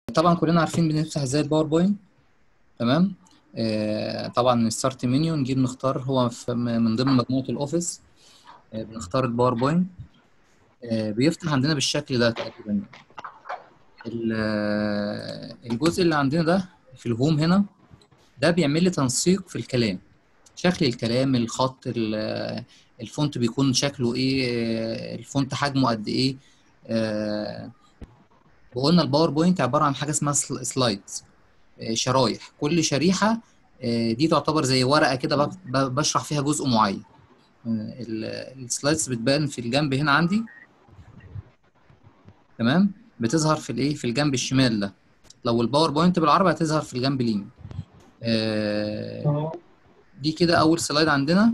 طبعا كلنا عارفين بنفتح ازاي الباوربوينت تمام آه طبعا الستارت منيو نجيب نختار هو في من ضمن مجموعه الاوفيس آه بنختار الباوربوينت آه بيفتح عندنا بالشكل ده تقريبا الجزء اللي عندنا ده في الهوم هنا ده بيعمل لي تنسيق في الكلام شكل الكلام الخط الفونت بيكون شكله ايه الفونت حجمه قد ايه آه وقلنا الباوربوينت عباره عن حاجه اسمها سلايدز شرايح كل شريحه دي تعتبر زي ورقه كده بشرح فيها جزء معين السلايدز بتبان في الجنب هنا عندي تمام بتظهر في الايه في الجنب الشمال ده لو الباوربوينت بالعربي هتظهر في الجنب اليمين آه دي كده اول سلايد عندنا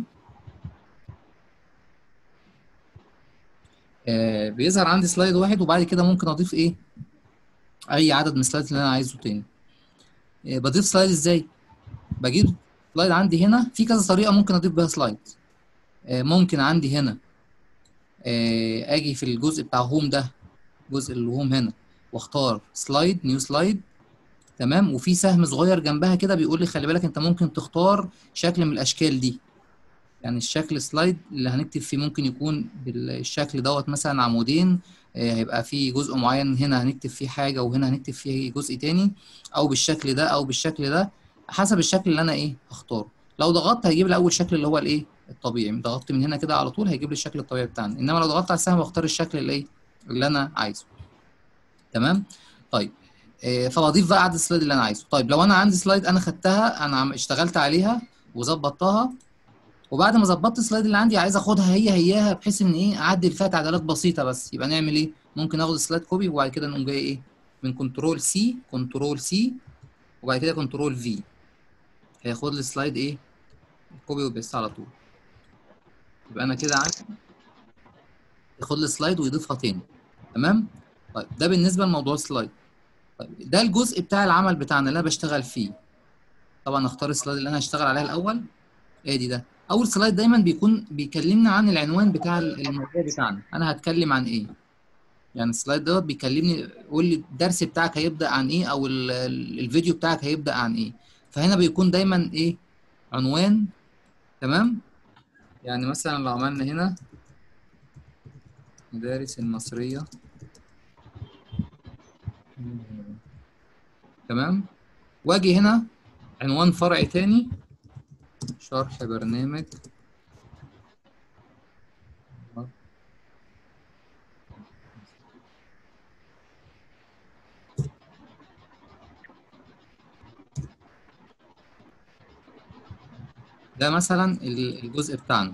آه بيظهر عندي سلايد واحد وبعد كده ممكن اضيف ايه اي عدد من السلايدز اللي انا عايزه تاني آه بضيف سلايد ازاي بجيب سلايد عندي هنا في كذا طريقه ممكن اضيف بيها سلايد آه ممكن عندي هنا آه اجي في الجزء بتاع هوم ده جزء الهوم هنا واختار سلايد نيو سلايد تمام وفي سهم صغير جنبها كده بيقول لي خلي بالك انت ممكن تختار شكل من الاشكال دي يعني الشكل سلايد اللي هنكتب فيه ممكن يكون بالشكل دوت مثلا عمودين هيبقى في جزء معين هنا هنكتب فيه حاجه وهنا هنكتب فيه جزء تاني او بالشكل ده او بالشكل ده حسب الشكل اللي انا ايه هختاره لو ضغطت هيجيب لي اول شكل اللي هو الايه الطبيعي ضغطت من هنا كده على طول هيجيب لي الشكل الطبيعي بتاعنا انما لو ضغطت على السهم بختار الشكل اللي ايه اللي انا عايزه تمام طيب فبضيف بقى عدد السلايد اللي انا عايزه طيب لو انا عندي سلايد انا خدتها انا اشتغلت عليها وظبطتها وبعد ما ظبطت السلايد اللي عندي عايز اخدها هي هياها بحيث ان ايه اعدل فيها تعديلات بسيطه بس يبقى نعمل ايه ممكن اخد السلايد كوبي وبعد كده نقوم جاي ايه من كنترول سي كنترول سي وبعد كده كنترول في هياخد لي السلايد ايه كوبي وبيست على طول يبقى انا كده عندي ياخد لي السلايد ويضيفها تاني تمام طيب ده بالنسبه لموضوع السلايد طيب ده الجزء بتاع العمل بتاعنا اللي انا بشتغل فيه طبعا اختار السلايد اللي انا هشتغل عليها الاول ادي ده اول سلايد دايما بيكون بيكلمنا عن العنوان بتاع الموضوع بتاعنا انا هتكلم عن ايه يعني السلايد دوت بيكلمني يقول لي الدرس بتاعك هيبدا عن ايه او الفيديو بتاعك هيبدا عن ايه فهنا بيكون دايما ايه عنوان تمام يعني مثلا لو عملنا هنا مدارس المصريه تمام واجي هنا عنوان فرع تاني شرح برنامج ده مثلا الجزء بتاعنا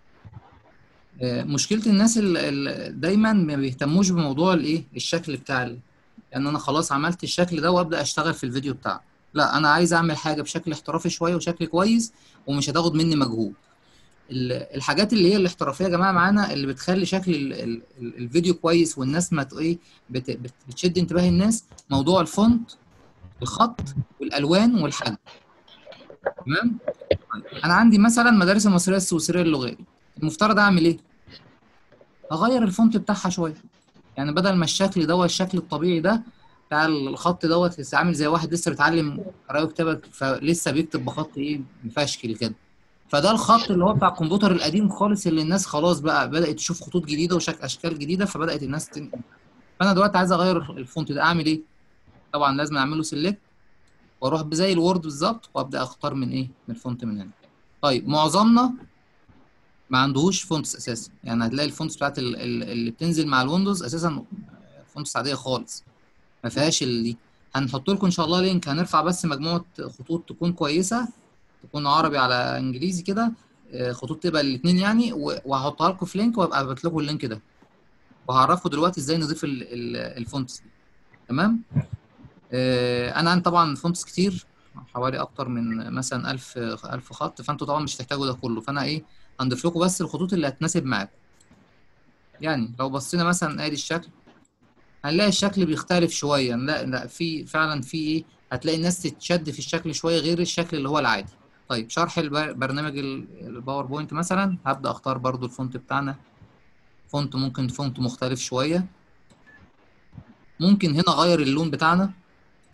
مشكله الناس اللي دايما ما بيهتموش بموضوع الايه الشكل بتاع لان يعني انا خلاص عملت الشكل ده وابدا اشتغل في الفيديو بتاعي لا انا عايز اعمل حاجه بشكل احترافي شويه وشكل كويس ومش هتاخد مني مجهود الحاجات اللي هي الاحترافيه يا جماعه معانا اللي بتخلي شكل ال ال ال الفيديو كويس والناس ما ايه بت بتشد انتباه الناس موضوع الفونت الخط والالوان والحجم تمام انا عندي مثلا مدارس المصريه السويسريه اللغويه المفترض اعمل ايه اغير الفونت بتاعها شويه يعني بدل ما الشكل دوت الشكل الطبيعي ده بتاع الخط دوت لسه عامل زي واحد لسه بيتعلم قرايه وكتابه فلسه بيكتب بخط ايه مفشكل كده فده الخط اللي هو بتاع الكمبيوتر القديم خالص اللي الناس خلاص بقى بدات تشوف خطوط جديده وشكل اشكال جديده فبدات الناس تنقل فانا دلوقتي عايز اغير الفونت ده اعمل ايه طبعا لازم اعمل له سيلكت واروح زي الوورد بالظبط وابدا اختار من ايه من الفونت من هنا طيب معظمنا ما عندهوش فونتس اساسا يعني هتلاقي الفونتس بتاعت اللي بتنزل مع الويندوز اساسا فونتس عاديه خالص ما فيهاش دي هنحط لكم ان شاء الله لينك هنرفع بس مجموعه خطوط تكون كويسه تكون عربي على انجليزي كده خطوط تبقى الاثنين يعني وهحطها لكم في لينك وابقى ابعت لكم اللينك ده وهعرفكم دلوقتي ازاي نضيف الفونتس دي تمام انا عندي طبعا فونتس كتير حوالي اكتر من مثلا 1000 1000 خط فانتوا طبعا مش هتحتاجوا ده كله فانا ايه هنضيف لكم بس الخطوط اللي هتناسب معاكم يعني لو بصينا مثلا ادي الشكل هنلاقي الشكل بيختلف شويه لا لا في فعلا في ايه هتلاقي الناس تتشد في الشكل شويه غير الشكل اللي هو العادي طيب شرح البرنامج الباوربوينت مثلا هبدا اختار برضو الفونت بتاعنا فونت ممكن فونت مختلف شويه ممكن هنا اغير اللون بتاعنا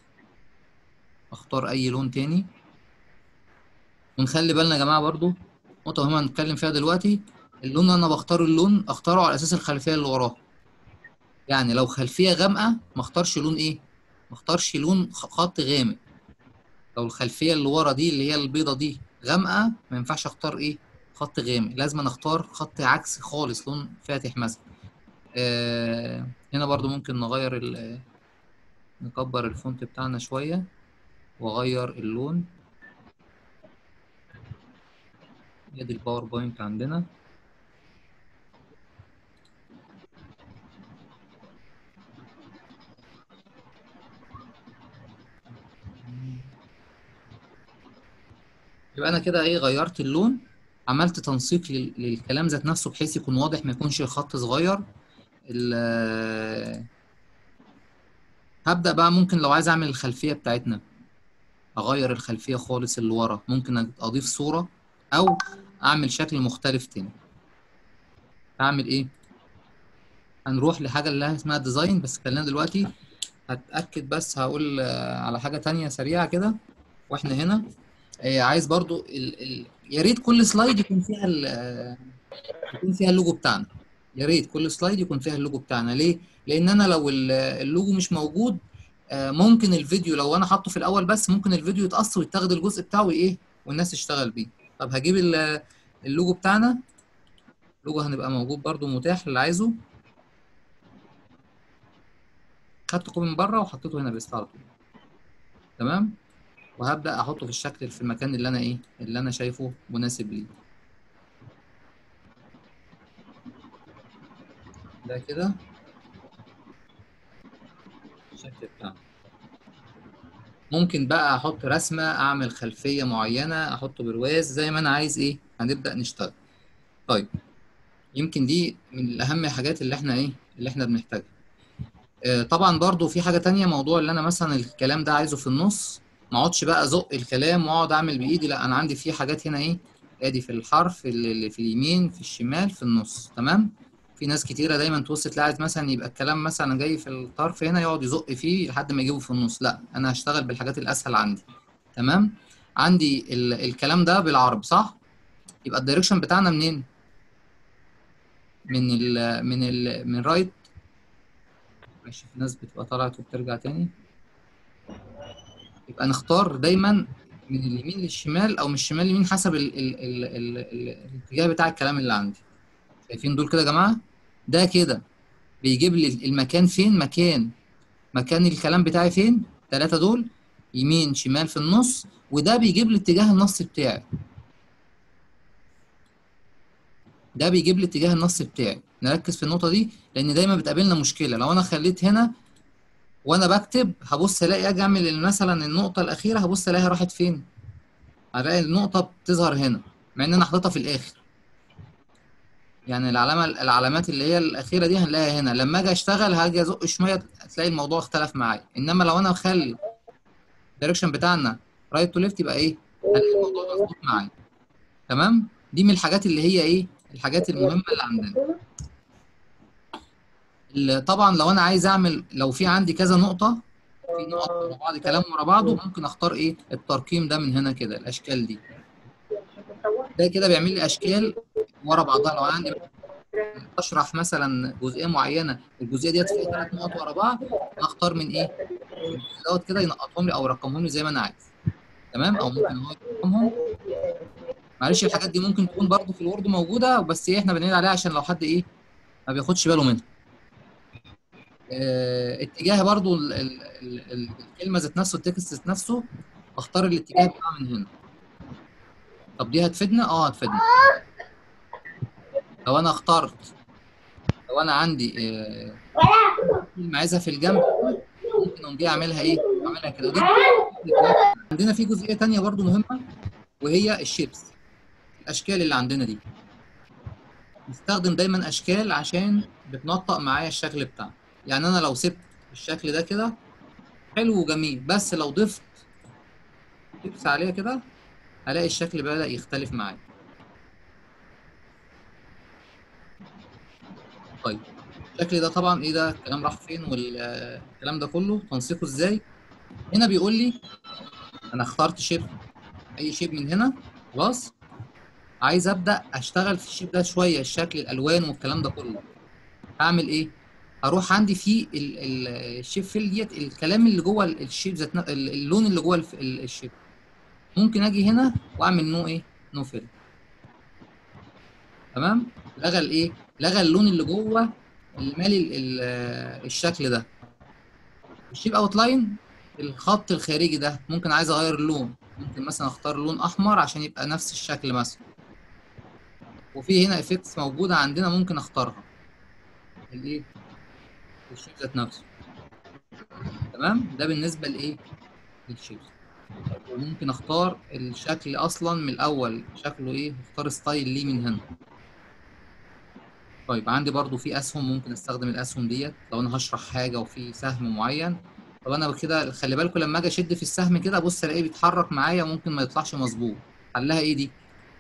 اختار اي لون تاني ونخلي بالنا يا جماعه برضو نقطه مهمه هنتكلم فيها دلوقتي اللون اللي انا بختار اللون اختاره على اساس الخلفيه اللي وراه يعني لو خلفيه غامقه ما اختارش لون ايه ما اختارش لون خ- خط غامق لو الخلفيه اللي ورا دي اللي هي البيضه دي غامقه ما ينفعش اختار ايه خط غامق لازم أنا اختار خط عكسي خالص لون فاتح مثلا آه هنا برضو ممكن نغير ال- نكبر الفونت بتاعنا شويه واغير اللون ادي الباوربوينت عندنا يبقى انا كده ايه غيرت اللون عملت تنسيق لل- للكلام ذات نفسه بحيث يكون واضح ما يكونش الخط صغير ال- هبدأ بقى ممكن لو عايز اعمل الخلفية بتاعتنا اغير الخلفية خالص اللي ورا ممكن اضيف صورة او اعمل شكل مختلف تاني اعمل ايه هنروح لحاجة اللي اسمها ديزاين بس خلينا دلوقتي هتأكد بس هقول آه، على حاجة تانية سريعة كده واحنا هنا آه، عايز برضو ال... ال... يا ريت كل سلايد يكون فيها ال... آه، يكون فيها اللوجو بتاعنا يا ريت كل سلايد يكون فيها اللوجو بتاعنا ليه؟ لأن أنا لو ال- اللوجو مش موجود آه، ممكن الفيديو لو أنا حاطه في الأول بس ممكن الفيديو يتقص ويتاخد الجزء بتاعه إيه والناس تشتغل بيه طب هجيب ال- اللوجو بتاعنا اللوجو هنبقى موجود برضو متاح للي عايزه خدت كوبي من بره وحطيته هنا بس على طول تمام وهبدأ أحطه في الشكل في المكان اللي أنا إيه اللي أنا شايفه مناسب ليه ده كده الشكل بتاعنا ممكن بقى احط رسمه اعمل خلفيه معينه احط برواز زي ما انا عايز ايه هنبدا نشتغل طيب يمكن دي من اهم الحاجات اللي احنا ايه اللي احنا بنحتاجها آه طبعا برضو في حاجه تانية موضوع اللي انا مثلا الكلام ده عايزه في النص ما اقعدش بقى ازق الكلام واقعد اعمل بايدي لا انا عندي في حاجات هنا ايه ادي في الحرف اللي اللي في اليمين في الشمال في النص تمام في ناس كتيره دايما تبص تلاقي عايز مثلا يبقى الكلام مثلا جاي في الطرف هنا يقعد يزق فيه لحد ما يجيبه في النص لا انا هشتغل بالحاجات الاسهل عندي تمام عندي ال الكلام ده بالعربي صح يبقى الدايركشن بتاعنا منين من ال من ال من رايت ماشي في ناس بتبقى طلعت وبترجع تاني يبقى نختار دايما من اليمين للشمال او من الشمال لليمين حسب ال ال ال ال ال الاتجاه بتاع الكلام اللي عندي شايفين دول كده يا جماعه ده كده بيجيب لي المكان فين مكان مكان الكلام بتاعي فين ثلاثة دول يمين شمال في النص وده بيجيب لي اتجاه النص بتاعي ده بيجيب لي اتجاه النص بتاعي نركز في النقطة دي لأن دايما بتقابلنا مشكلة لو أنا خليت هنا وأنا بكتب هبص ألاقي أجي أعمل مثلا النقطة الأخيرة هبص ألاقيها راحت فين؟ هلاقي النقطة بتظهر هنا مع إن أنا حاططها في الآخر يعني العلامة العلامات اللي هي الأخيرة دي هنلاقيها هنا لما أجي أشتغل هاجي أزق شوية تلاقي الموضوع اختلف معايا إنما لو أنا مخلي الدايركشن بتاعنا رايت تو ليفت يبقى إيه؟ هلاقي الموضوع مظبوط معايا تمام؟ دي من الحاجات اللي هي إيه؟ الحاجات المهمة اللي عندنا ال- طبعا لو أنا عايز أعمل لو في عندي كذا نقطة في نقط ورا بعض كلام ورا بعضه ممكن أختار إيه؟ الترقيم ده من هنا كده الأشكال دي ده كده بيعمل لي أشكال ورا بعضها لو عندي اشرح مثلا جزئيه معينه الجزئيه ديت فيها ثلاث نقط ورا بعض اختار من ايه من دوت كده ينقطهم لي او يرقمهم لي زي ما انا عايز تمام او ممكن هو يرقمهم معلش الحاجات دي ممكن تكون برضو في الوورد موجوده بس ايه احنا بنقول عليها عشان لو حد ايه ما بياخدش باله منها اه اتجاه برضو ال ال ال ال الكلمه ذات نفسه التكست ذات نفسه اختار الاتجاه بتاعها من هنا طب دي هتفيدنا اه هتفيدنا لو انا اخترت لو انا عندي آه، كلمه عايزها في الجنب ممكن اقوم جاي اعملها ايه؟ اعملها كده دي عندنا في جزئيه تانية برضو مهمه وهي الشيبس الاشكال اللي عندنا دي نستخدم دايما اشكال عشان بتنطق معايا الشكل بتاعنا يعني انا لو سبت الشكل ده كده حلو وجميل بس لو ضفت شيبس عليه كده هلاقي الشكل بدأ يختلف معايا طيب الشكل ده طبعا ايه ده الكلام راح فين والكلام ده كله تنسيقه ازاي هنا بيقول لي انا اخترت شيب اي شيب من هنا خلاص عايز ابدا اشتغل في الشيب ده شويه الشكل الالوان والكلام ده كله هعمل ايه هروح عندي في ال- ال- الشيب فيل ديت الكلام اللي جوه ال- الشيب ذات ن- ال- اللون اللي جوه الف- ال- الشيب ممكن اجي هنا واعمل نو ايه نو فيل تمام لغى الايه لغى اللون اللي جوه اللي مالي ال- ال- الشكل ده الشيب اوت لاين الخط الخارجي ده ممكن عايز اغير اللون ممكن مثلا اختار لون احمر عشان يبقى نفس الشكل مثلا وفي هنا افكتس موجوده عندنا ممكن اختارها الايه الشيب ذات نفسه تمام ده بالنسبه لايه للشيب وممكن اختار الشكل اصلا من الاول شكله ايه اختار ستايل ليه من هنا طيب عندي برضو في اسهم ممكن استخدم الاسهم ديت لو انا هشرح حاجه وفي سهم معين طب انا كده خلي بالكم لما اجي اشد في السهم كده ابص الاقيه بيتحرك معايا ممكن ما يطلعش مظبوط حلها ايه دي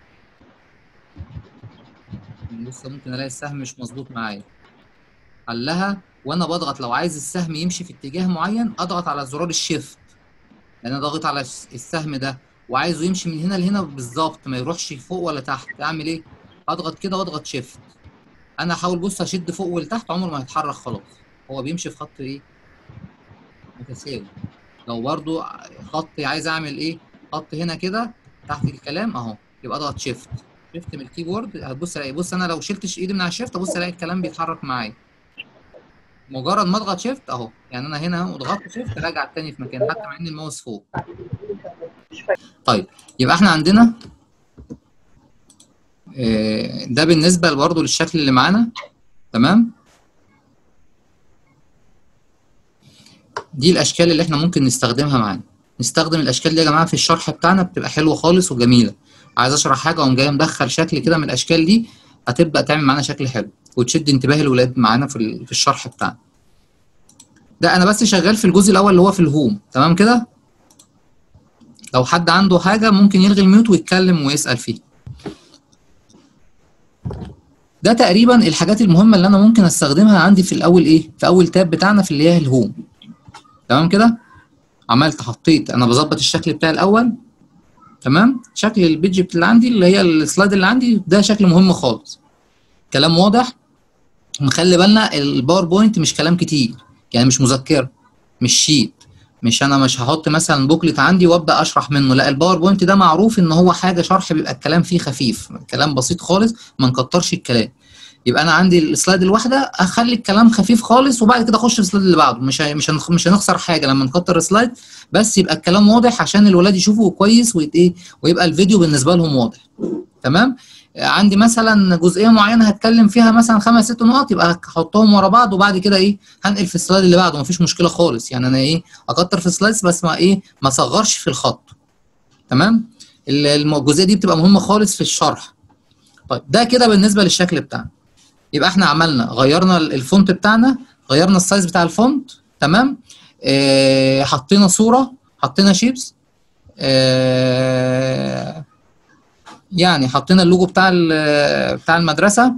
بص ممكن الاقي السهم مش مظبوط معايا حلها وانا بضغط لو عايز السهم يمشي في اتجاه معين اضغط على زرار الشيفت لان انا ضاغط على السهم ده وعايزه يمشي من هنا لهنا بالظبط ما يروحش فوق ولا تحت اعمل ايه اضغط كده واضغط شيفت انا احاول بص اشد فوق ولتحت عمره ما هيتحرك خلاص هو بيمشي في خط ايه متساوي لو برضو خط عايز اعمل ايه خط هنا كده تحت الكلام اهو يبقى اضغط شيفت شيفت من الكيبورد هتبص الاقي بص انا لو شلتش ايدي من على الشيفت ابص الاقي الكلام بيتحرك معايا مجرد ما اضغط شيفت اهو يعني انا هنا اهو ضغطت شيفت راجع تاني في مكانه حتى مع ان الماوس فوق طيب يبقى احنا عندنا آه، ده بالنسبه برضه للشكل اللي معانا تمام دي الاشكال اللي احنا ممكن نستخدمها معانا نستخدم الاشكال دي يا جماعه في الشرح بتاعنا بتبقى حلوه خالص وجميله عايز اشرح حاجه واقوم جاي مدخل شكل كده من الاشكال دي هتبدا تعمل معانا شكل حلو وتشد انتباه الولاد معانا في ال- في الشرح بتاعنا ده انا بس شغال في الجزء الاول اللي هو في الهوم تمام كده لو حد عنده حاجه ممكن يلغي الميوت ويتكلم ويسال فيه ده تقريبا الحاجات المهمه اللي انا ممكن استخدمها عندي في الاول ايه في اول تاب بتاعنا في اللي هي الهوم تمام كده عملت حطيت انا بظبط الشكل بتاعي الاول تمام شكل البيج اللي عندي اللي هي السلايد اللي عندي ده شكل مهم خالص كلام واضح نخلي بالنا الباوربوينت مش كلام كتير يعني مش مذكره مش شيت مش انا مش هحط مثلا بوكلت عندي وابدا اشرح منه لا الباوربوينت ده معروف ان هو حاجه شرح بيبقى الكلام فيه خفيف كلام بسيط خالص ما نكترش الكلام يبقى انا عندي السلايد الواحده اخلي الكلام خفيف خالص وبعد كده اخش في السلايد اللي بعده مش هي- مش هنخ- مش هنخسر حاجه لما نكتر السلايد بس يبقى الكلام واضح عشان الولاد يشوفوا كويس ويت ايه ويبقى الفيديو بالنسبه لهم واضح تمام آه، عندي مثلا جزئيه معينه هتكلم فيها مثلا خمس ست نقط يبقى هحطهم ورا بعض وبعد كده ايه هنقل في السلايد اللي بعده مفيش مشكله خالص يعني انا ايه اكتر في السلايدز بس ما ايه ما اصغرش في الخط تمام ال- الم- الجزئيه دي بتبقى مهمه خالص في الشرح طيب ده كده بالنسبه للشكل بتاعنا يبقى احنا عملنا غيرنا ال- الفونت بتاعنا غيرنا السايز بتاع الفونت تمام اه حطينا صوره حطينا شيبس اه يعني حطينا اللوجو بتاع ال- بتاع المدرسه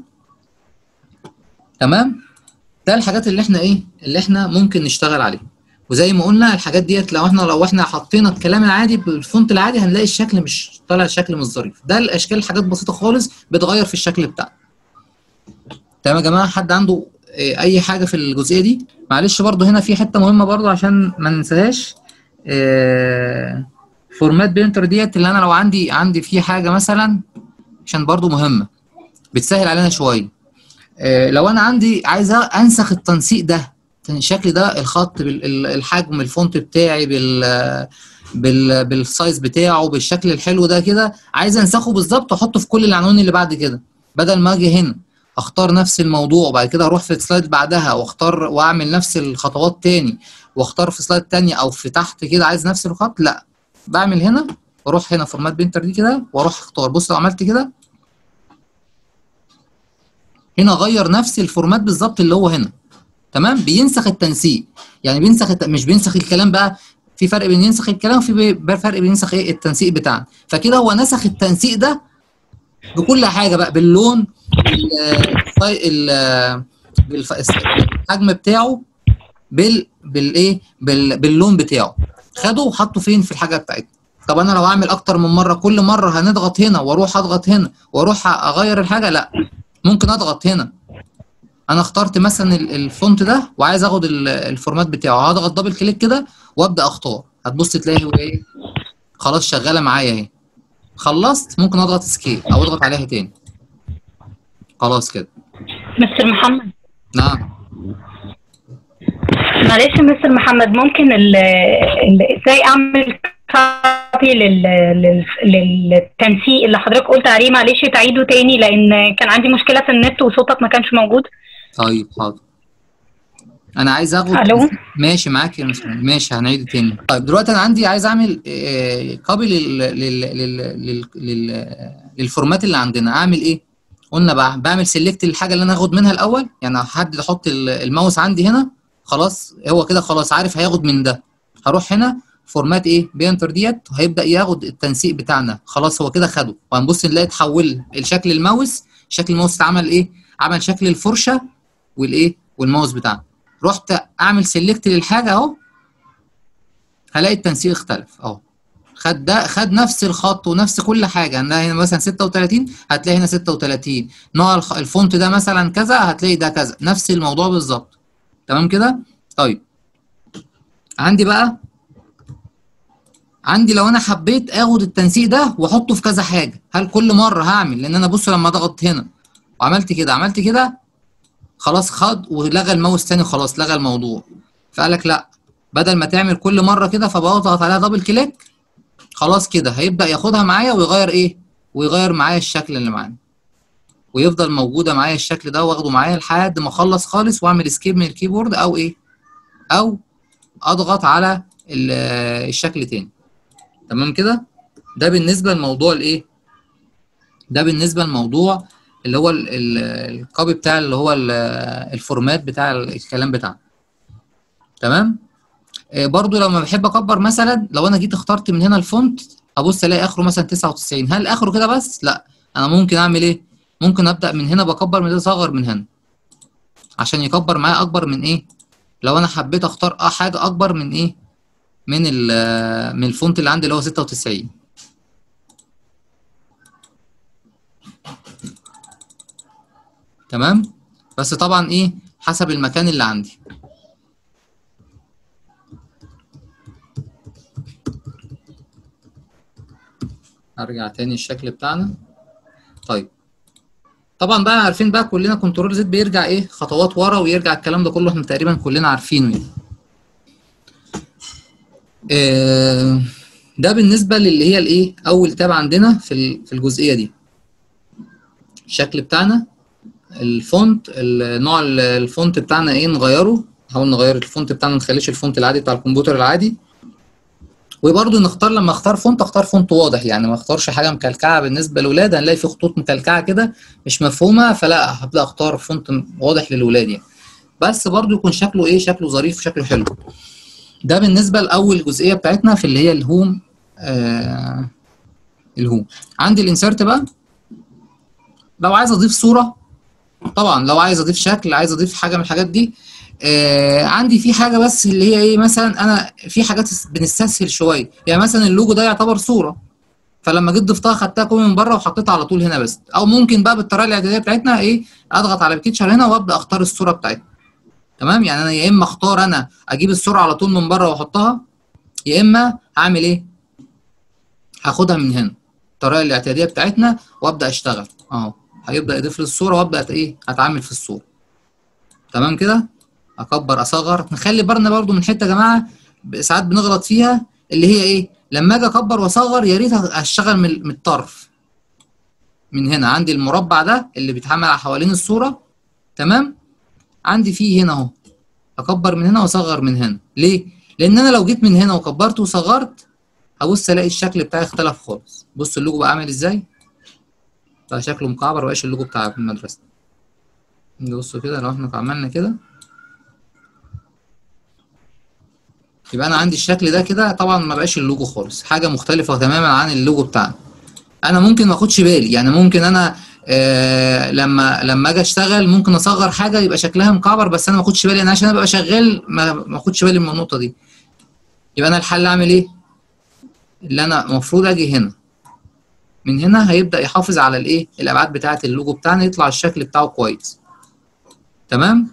تمام ده الحاجات اللي احنا ايه اللي احنا ممكن نشتغل عليها وزي ما قلنا الحاجات ديت لو احنا لو احنا حطينا الكلام العادي بالفونت العادي هنلاقي الشكل مش طالع شكل مش ظريف ده الاشكال حاجات بسيطه خالص بتغير في الشكل بتاعنا تمام يا جماعه حد عنده آه، اي حاجه في الجزئيه دي معلش برضو هنا في حته مهمه برضو عشان ما ننساهاش آه، فورمات بينتر ديت اللي انا لو عندي عندي في حاجه مثلا عشان برضو مهمه بتسهل علينا شويه آه، لو انا عندي عايز انسخ التنسيق ده الشكل ده الخط بالحجم الفونت بتاعي بال بال بالسايز بتاعه بالشكل الحلو ده كده عايز انسخه بالظبط واحطه في كل العناوين اللي بعد كده بدل ما اجي هنا اختار نفس الموضوع وبعد كده اروح في السلايد بعدها واختار واعمل نفس الخطوات تاني واختار في سلايد تانية او في تحت كده عايز نفس الخط لا بعمل هنا واروح هنا فورمات بينتر دي كده واروح اختار بص لو عملت كده هنا غير نفس الفورمات بالظبط اللي هو هنا تمام بينسخ التنسيق يعني بينسخ الت... مش بينسخ الكلام بقى في فرق بين ينسخ الكلام وفي بي- فرق بين ينسخ ايه التنسيق بتاعنا فكده هو نسخ التنسيق ده بكل حاجه بقى باللون ال- ال- بالف- الحجم بتاعه بال بالايه بال... باللون بتاعه خده وحطه فين في الحاجه بتاعتنا طب انا لو هعمل اكتر من مره كل مره هنضغط هنا واروح اضغط هنا واروح اغير الحاجه لا ممكن اضغط هنا انا اخترت مثلا ال- الفونت ده وعايز اخد ال- الفورمات بتاعه هضغط دبل كليك كده وابدا اختار هتبص تلاقي هو ايه خلاص شغاله معايا اهي خلصت ممكن اضغط سكيب او اضغط عليها تاني خلاص كده مستر محمد نعم معلش يا مستر محمد ممكن ال ال ازاي اعمل كوبي لل لل- للتنسيق اللي حضرتك قلت عليه معلش تعيده تاني لان كان عندي مشكله في النت وصوتك ما كانش موجود طيب حاضر انا عايز اخد الو ماشي معاك يا مستر ماشي هنعيد تاني طيب دلوقتي انا عندي عايز اعمل كوبي لل... لل... لل... لل... لل... للفورمات اللي عندنا اعمل ايه قلنا بقى بعمل سيلكت للحاجه اللي انا هاخد منها الاول يعني هحدد احط ال- الماوس عندي هنا خلاص هو كده خلاص عارف هياخد من ده هروح هنا فورمات ايه بينتر ديت هيبدا ياخد التنسيق بتاعنا خلاص هو كده خده وهنبص نلاقي اتحول الشكل الماوس شكل الماوس اتعمل ايه عمل شكل الفرشه والايه والماوس بتاعنا رحت اعمل سيلكت للحاجه اهو هلاقي التنسيق اختلف اهو خد ده خد نفس الخط ونفس كل حاجه عندنا هنا مثلا 36 هتلاقي هنا 36 نوع الخ- الفونت ده مثلا كذا هتلاقي ده كذا نفس الموضوع بالظبط تمام كده طيب عندي بقى عندي لو انا حبيت اخد التنسيق ده واحطه في كذا حاجه هل كل مره هعمل لان انا بص لما اضغط هنا وعملت كده عملت كده خلاص خد ولغى الماوس تاني خلاص لغى الموضوع فقال لك لا بدل ما تعمل كل مره كده فبضغط عليها دبل كليك خلاص كده هيبدا ياخدها معايا ويغير ايه ويغير معايا الشكل اللي معانا ويفضل موجوده معايا الشكل ده واخده معايا لحد ما اخلص خالص واعمل اسكيب من الكيبورد او ايه او اضغط على ال- الشكل تاني تمام كده ده بالنسبه لموضوع الايه ده بالنسبه لموضوع اللي هو ال- ال- الكوبي بتاع اللي هو ال- الفورمات بتاع الكلام بتاعنا تمام آه، برضو لما بحب اكبر مثلا لو انا جيت اخترت من هنا الفونت ابص الاقي اخره مثلا 99 هل اخره كده بس لا انا ممكن اعمل ايه ممكن ابدا من هنا بكبر من ده اصغر من هنا عشان يكبر معايا اكبر من ايه لو انا حبيت اختار اه حاجه اكبر من ايه من ال من الفونت اللي عندي اللي هو 96 تمام بس طبعا ايه حسب المكان اللي عندي ارجع تاني الشكل بتاعنا طيب طبعا بقى عارفين بقى كلنا كنترول زد بيرجع ايه خطوات ورا ويرجع الكلام ده كله احنا تقريبا كلنا عارفينه يعني آه، ده بالنسبه للي هي الايه اول تاب عندنا في ال- في الجزئيه دي الشكل بتاعنا الفونت ال- نوع ال- الفونت بتاعنا ايه نغيره نحاول نغير الفونت بتاعنا ما نخليش الفونت العادي بتاع الكمبيوتر العادي وبرضه نختار لما اختار فونت اختار فونت واضح يعني ما اختارش حاجه مكلكعه بالنسبه للاولاد هنلاقي في خطوط مكلكعه كده مش مفهومه فلا هبدا اختار فونت واضح للاولاد يعني بس برضه يكون شكله ايه شكله ظريف وشكله حلو ده بالنسبه لاول جزئيه بتاعتنا في اللي هي الهوم آه الهوم عندي الانسرت بقى لو عايز اضيف صوره طبعا لو عايز اضيف شكل عايز اضيف حاجه من الحاجات دي آه عندي في حاجه بس اللي هي ايه مثلا انا في حاجات بنستسهل شويه يعني مثلا اللوجو ده يعتبر صوره فلما جيت ضفتها خدتها كوبي من بره وحطيتها على طول هنا بس او ممكن بقى بالطريقه الاعداديه بتاعتنا ايه اضغط على الكيتشر هنا وابدا اختار الصوره بتاعتها تمام يعني انا يا اما اختار انا اجيب الصوره على طول من بره واحطها يا اما هعمل ايه هاخدها من هنا الطريقه الاعتياديه بتاعتنا وابدا اشتغل اهو هيبدا يضيف لي الصوره وابدا ايه اتعامل في الصوره تمام كده اكبر اصغر نخلي بالنا برضو من حته يا جماعه ب- ساعات بنغلط فيها اللي هي ايه لما اجي اكبر واصغر يا ريت اشتغل من من الطرف من هنا عندي المربع ده اللي بيتعمل على حوالين الصوره تمام عندي فيه هنا اهو اكبر من هنا واصغر من هنا ليه لان انا لو جيت من هنا وكبرت وصغرت هبص الاقي الشكل بتاعي اختلف خالص بص اللوجو بقى عامل ازاي بقى شكله مكعبر مبقاش اللوجو بتاع المدرسه بصوا كده لو احنا عملنا كده يبقى انا عندي الشكل ده كده طبعا ما بقاش اللوجو خالص حاجه مختلفه تماما عن اللوجو بتاعنا انا ممكن ما اخدش بالي يعني ممكن انا آه لما لما اجي اشتغل ممكن اصغر حاجه يبقى شكلها مكعبر بس انا ما اخدش بالي انا عشان ابقى شغال ما ما اخدش بالي من النقطه دي يبقى انا الحل اعمل ايه اللي انا المفروض اجي هنا من هنا هيبدا يحافظ على الايه الابعاد بتاعه اللوجو بتاعنا يطلع الشكل بتاعه كويس تمام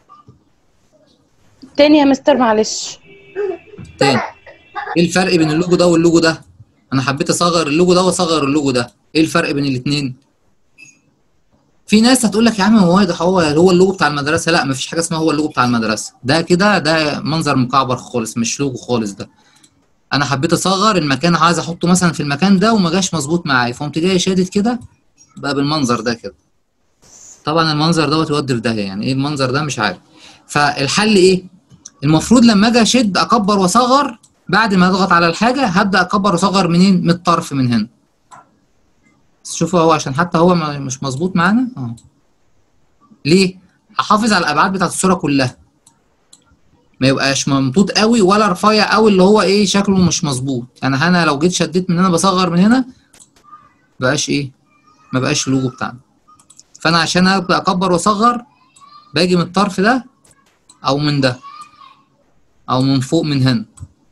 تاني يا مستر معلش تاني ايه الفرق بين اللوجو ده واللوجو ده انا حبيت اصغر اللوجو ده واصغر اللوجو ده ايه الفرق بين الاثنين في ناس هتقول لك يا عم هو ده هو هو اللوجو بتاع المدرسه لا مفيش حاجه اسمها هو اللوجو بتاع المدرسه ده كده ده منظر مكعبر خالص مش لوجو خالص ده انا حبيت اصغر المكان عايز احطه مثلا في المكان ده وما جاش مظبوط معايا فقمت جاي شادد كده بقى بالمنظر ده كده طبعا المنظر دوت يودي في داهيه يعني ايه المنظر ده مش عارف فالحل ايه المفروض لما اجي اشد اكبر واصغر بعد ما اضغط على الحاجه هبدا اكبر واصغر منين من الطرف من هنا شوفوا هو عشان حتى هو ما- مش مظبوط معانا اه ليه احافظ على الابعاد بتاعت الصوره كلها ما يبقاش ممطوط قوي ولا رفيع قوي اللي هو ايه شكله مش مظبوط يعني انا لو جيت شديت من هنا بصغر من هنا بقاش ايه ما بقاش اللوجو بتاعنا فانا عشان ابدا اكبر واصغر باجي من الطرف ده او من ده او من فوق من هنا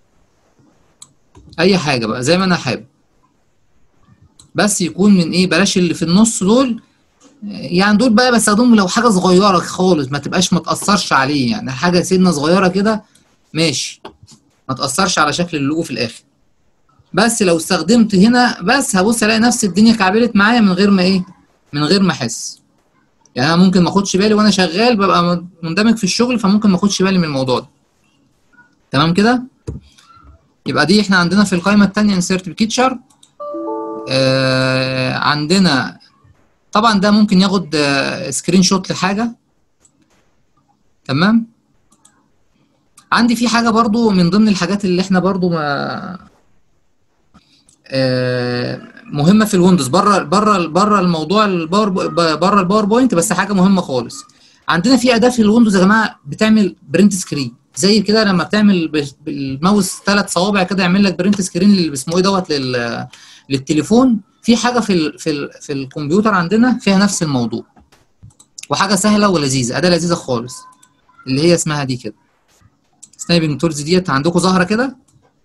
اي حاجه بقى زي ما انا حابب بس يكون من ايه بلاش اللي في النص دول يعني دول بقى بستخدمهم لو حاجه صغيره خالص ما تبقاش ما تاثرش عليه يعني حاجه سنه صغيره كده ماشي ما تاثرش على شكل اللوجو في الاخر بس لو استخدمت هنا بس هبص الاقي نفس الدنيا كعبلت معايا من غير ما ايه من غير ما احس يعني انا ممكن ما اخدش بالي وانا شغال ببقى مندمج في الشغل فممكن ما اخدش بالي من الموضوع ده تمام كده يبقى دي احنا عندنا في القائمه الثانيه انسيرت بيكتشر آه عندنا طبعا ده ممكن ياخد آه سكرين شوت لحاجه تمام عندي في حاجه برضو من ضمن الحاجات اللي احنا برضو ما آه مهمه في الويندوز بره بره بره الموضوع الباور بره الباوربوينت بس حاجه مهمه خالص عندنا في اداه في الويندوز يا جماعه بتعمل برنت سكرين زي كده لما بتعمل ب- بالماوس ثلاث صوابع كده يعمل لك برنت سكرين اللي اسمه ايه دوت لل- للتليفون في حاجه في ال في ال في الكمبيوتر عندنا فيها نفس الموضوع وحاجه سهله ولذيذه اداه لذيذه خالص اللي هي اسمها دي كده سنايبنج تولز ديت عندكم ظاهره كده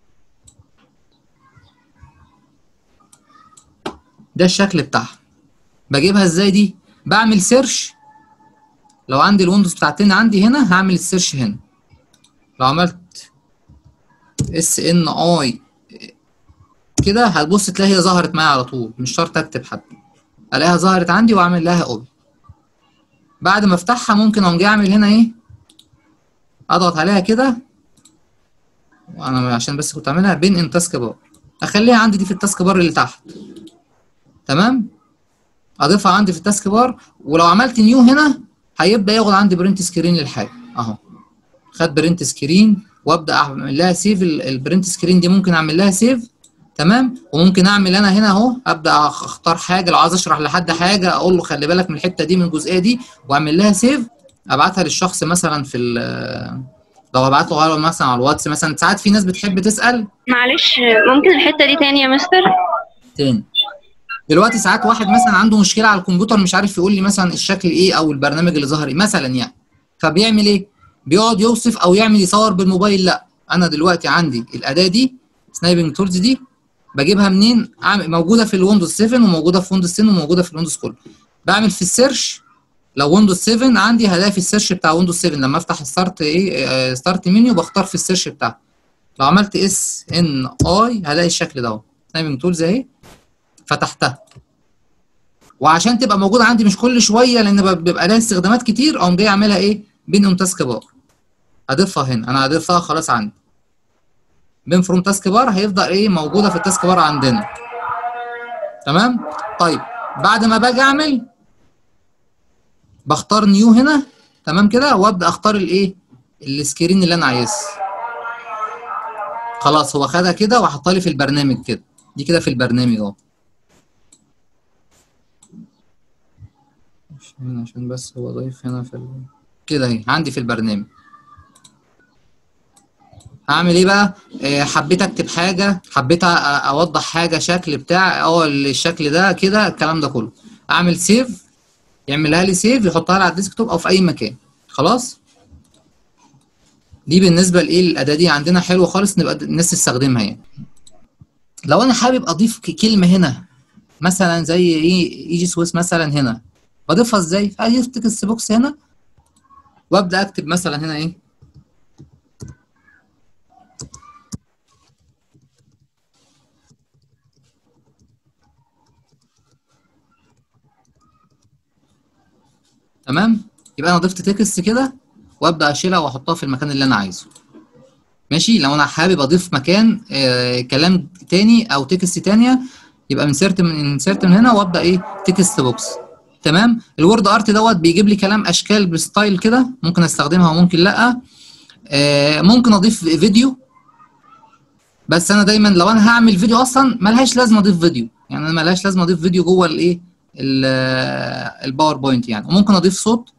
ده الشكل بتاعها بجيبها ازاي دي بعمل سيرش لو عندي الويندوز بتاعتين عندي هنا هعمل السيرش هنا لو عملت اس ان اي كده هتبص تلاقي هي ظهرت معايا على طول مش شرط اكتب حتى الاقيها ظهرت عندي واعمل لها اوبن بعد ما افتحها ممكن اقوم جاي اعمل هنا ايه اضغط عليها كده وانا عشان بس كنت عاملها بين ان تاسك بار اخليها عندي دي في التاسك بار اللي تحت تمام اضيفها عندي في التاسك بار ولو عملت نيو هنا هيبدا ياخد عندي برنت سكرين للحاجه اهو خد برنت سكرين وابدا اعمل لها سيف البرنت سكرين دي ممكن اعمل لها سيف تمام وممكن اعمل انا هنا اهو ابدا اختار حاجه لو عايز اشرح لحد حاجه اقول له خلي بالك من الحته دي من الجزئيه دي واعمل لها سيف ابعتها للشخص مثلا في ال- لو ابعت له مثلا على الواتس مثلا ساعات في ناس بتحب تسال معلش ممكن الحتة دي تاني يا مستر تاني دلوقتي ساعات واحد مثلا عنده مشكله على الكمبيوتر مش عارف يقول لي مثلا الشكل ايه او البرنامج اللي ظهر ايه مثلا يعني فبيعمل ايه بيقعد يوصف او يعمل يصور بالموبايل لا انا دلوقتي عندي الاداه دي سنايبنج تولز دي بجيبها منين عامل- موجوده في الويندوز 7 وموجوده في ويندوز 10 وموجوده في الويندوز كله بعمل في السيرش لو ويندوز 7 عندي هلاقي في السيرش بتاع ويندوز 7 لما افتح ستارت ايه ستارت منيو بختار في السيرش بتاعه لو عملت اس ان اي هلاقي الشكل ده اهو سنايبنج تولز اهي فتحتها وعشان تبقى موجوده عندي مش كل شويه لان ب- بيبقى لها استخدامات كتير اقوم جاي اعملها ايه بين اون تاسك بار اضيفها هنا انا هضيفها خلاص عندي بين فروم تاسك بار هيفضل ايه موجوده في التاسك بار عندنا تمام طيب بعد ما باجي اعمل بختار نيو هنا تمام كده وابدا اختار الايه السكرين اللي انا عايزها خلاص هو خدها كده وحطها لي في البرنامج كده دي كده في البرنامج اهو عشان عشان بس هو ضايف هنا في ال... كده اهي عندي في البرنامج هعمل ايه بقى آه، حبيت اكتب حاجه حبيت أ- أ- اوضح حاجه شكل بتاع اه الشكل ده كده الكلام ده كله اعمل سيف يعملها لي سيف يحطها لي على الديسكتوب او في اي مكان خلاص دي بالنسبه لايه الاداه دي عندنا حلوه خالص نبقى الناس تستخدمها يعني لو انا حابب اضيف ك- كلمه هنا مثلا زي ايه ايجي سويس مثلا هنا بضيفها ازاي ادي تكست بوكس هنا وابدا اكتب مثلا هنا ايه تمام يبقى انا ضفت تكست كده وابدا اشيلها واحطها في المكان اللي انا عايزه ماشي لو انا حابب اضيف مكان آه كلام تاني او تكست تانية يبقى انسرت من انسرت من هنا وابدا ايه تكست بوكس تمام الوورد ارت دوت بيجيب لي كلام اشكال بستايل كده ممكن استخدمها وممكن لا آه ممكن اضيف فيديو بس انا دايما لو انا هعمل فيديو اصلا ملهاش لازمه اضيف فيديو يعني انا ملهاش لازمه اضيف فيديو جوه الايه ال- الباوربوينت يعني وممكن اضيف صوت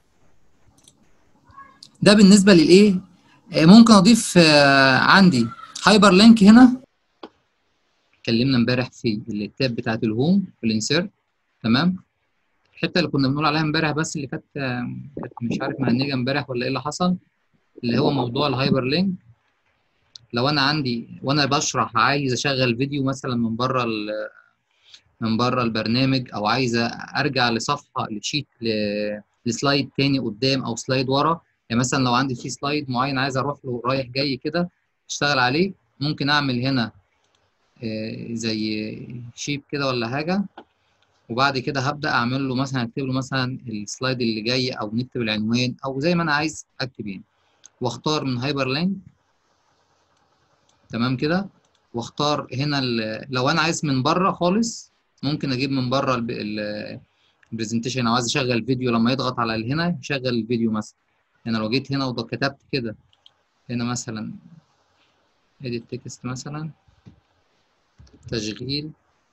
ده بالنسبه للايه آه، ممكن اضيف آه، عندي هايبر لينك هنا اتكلمنا امبارح في التاب بتاعت الهوم في الانسيرت تمام الحته اللي كنا بنقول عليها امبارح بس اللي كانت آه، كانت مش عارف مهنجه امبارح ولا ايه اللي حصل اللي هو موضوع الهايبر لينك لو انا عندي وانا بشرح عايز اشغل فيديو مثلا من بره ال- من بره البرنامج او عايز ارجع لصفحه لشيت ل- لسلايد تاني قدام او سلايد ورا يعني مثلا لو عندي في سلايد معين عايز اروح له رايح جاي كده اشتغل عليه ممكن اعمل هنا آه، زي شيب كده ولا حاجه وبعد كده هبدا اعمل له مثلا اكتب له مثلا السلايد اللي جاي او نكتب العنوان او زي ما انا عايز اكتب يعني واختار من هايبر لينك تمام كده واختار هنا ال- لو انا عايز من بره خالص ممكن اجيب من بره البرزنتيشن او عايز اشغل فيديو لما يضغط على ال- هنا يشغل الفيديو مثلا يعني لو جيت هنا وكتبت كده هنا مثلا edit text مثلا تشغيل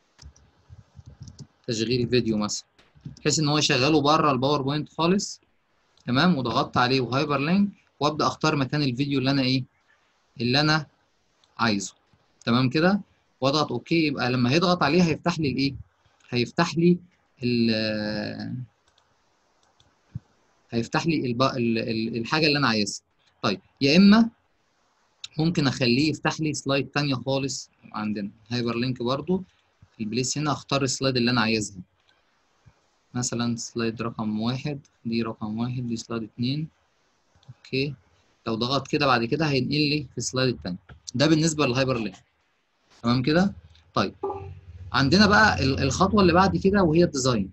تشغيل فيديو مثلا بحيث ان هو يشغله بره الباوربوينت خالص تمام وضغطت عليه وهايبر لينك وابدا اختار مكان الفيديو اللي انا ايه اللي انا عايزه تمام كده واضغط اوكي يبقى لما هيضغط عليه هيفتح لي الايه هيفتح لي ال هيفتح لي الب... ال... ال- الحاجه اللي انا عايزها طيب يا اما ممكن اخليه يفتح لي سلايد تانية خالص عندنا هايبر لينك برضو في البليس هنا اختار السلايد اللي انا عايزها مثلا سلايد رقم واحد دي رقم واحد دي سلايد اتنين اوكي لو ضغط كده بعد كده هينقل لي في السلايد التاني ده بالنسبه للهايبر لينك تمام كده طيب عندنا بقى ال- الخطوه اللي بعد كده وهي الديزاين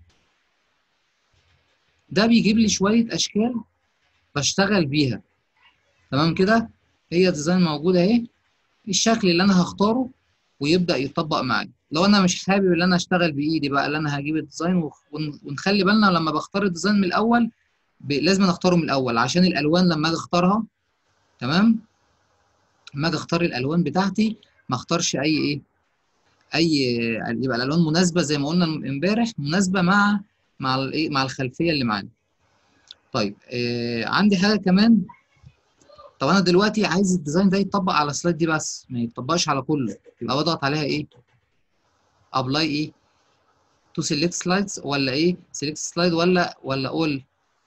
ده بيجيب لي شويه اشكال بشتغل بيها تمام كده هي ديزاين موجوده اهي الشكل اللي انا هختاره ويبدا يطبق معايا لو انا مش حابب ان انا اشتغل بايدي بقى اللي انا هجيب الديزاين وخ- ون- ونخلي بالنا لما بختار الديزاين من الاول ب- لازم أنا اختاره من الاول عشان الالوان لما اجي اختارها تمام لما اجي اختار الالوان بتاعتي ما اختارش اي ايه اي يبقى الالوان مناسبه زي ما قلنا امبارح مناسبه مع مع الايه مع الخلفيه اللي معانا طيب آه عندي حاجه كمان طب انا دلوقتي عايز الديزاين ده يتطبق على السلايد دي بس ما يتطبقش على كله يبقى بضغط عليها ايه ابلاي ايه تو سيلكت سلايدز ولا ايه سيلكت سلايد ولا ولا اول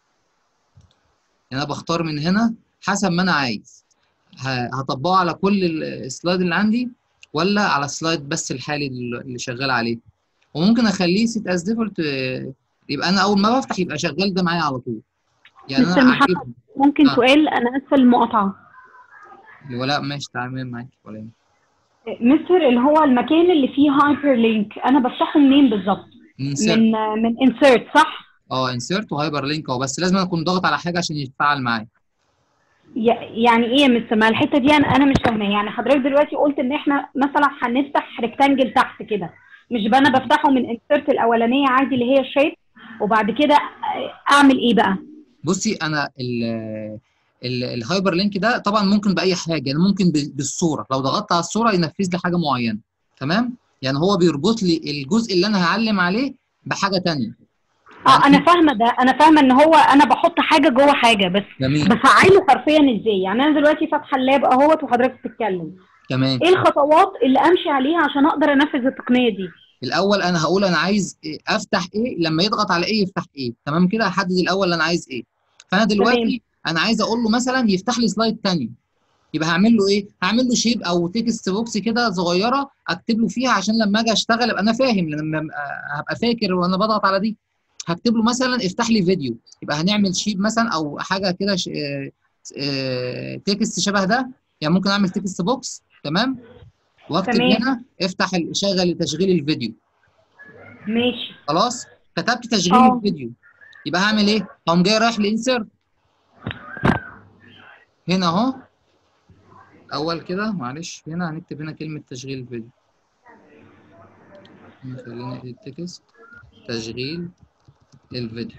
يعني انا بختار من هنا حسب ما انا عايز ه- هطبقه على كل ال- السلايد اللي عندي ولا على السلايد بس الحالي اللي شغال عليه وممكن اخليه سيت از ديفولت يبقى انا اول ما بفتح يبقى شغال ده معايا على طول يعني مستر انا محمد عاجبني ممكن آه. سؤال انا اسفه المقاطعه ولا ماشي تعمل معاك ولا إيه؟ مستر اللي هو المكان اللي فيه هايبر لينك انا بفتحه منين بالظبط insert من من انسيرت صح اه انسيرت وهايبر لينك اهو بس لازم اكون ضاغط على حاجه عشان يتفاعل معايا ي- يعني ايه يا مستر ما الحته دي انا انا مش فاهمه يعني حضرتك دلوقتي قلت ان احنا مثلا هنفتح ريكتانجل تحت كده مش بقى انا بفتحه من انسيرت الاولانيه عادي اللي هي الشيب وبعد كده اعمل ايه بقى بصي انا ال ال- الهايبر لينك ده طبعا ممكن باي حاجه يعني ممكن ب- بالصوره لو ضغطت على الصوره ينفذ لي حاجه معينه تمام يعني هو بيربط لي الجزء اللي انا هعلم عليه بحاجه تانية اه انا فاهمه ده انا فاهمه ان هو انا بحط حاجه جوه حاجه بس جميل بفعله حرفيا ازاي يعني انا دلوقتي فاتحه اللاب اهوت وحضرتك بتتكلم تمام ايه الخطوات اللي امشي عليها عشان اقدر انفذ التقنيه دي الاول انا هقول انا عايز إيه افتح ايه لما يضغط على ايه يفتح ايه تمام كده هحدد الاول انا عايز ايه فانا دلوقتي انا عايز اقول له مثلا يفتح لي سلايد تاني يبقى هعمل له ايه هعمل له شيب او تكست بوكس كده صغيره اكتب له فيها عشان لما اجي اشتغل ابقى انا فاهم لما أبقى- هبقى فاكر وانا بضغط على دي هكتب له مثلا افتح لي فيديو يبقى هنعمل شيب مثلا او حاجه كده ش... آه، آه، تكست شبه ده يعني ممكن اعمل تكست بوكس تمام واكتب تمام. هنا افتح ال- شغل تشغيل الفيديو ماشي خلاص كتبت تشغيل اه. الفيديو يبقى هعمل ايه هقوم جاي رايح لانسر هنا اهو اول كده معلش هنا هنكتب هنا كلمه تشغيل الفيديو خلينا التكست تشغيل الفيديو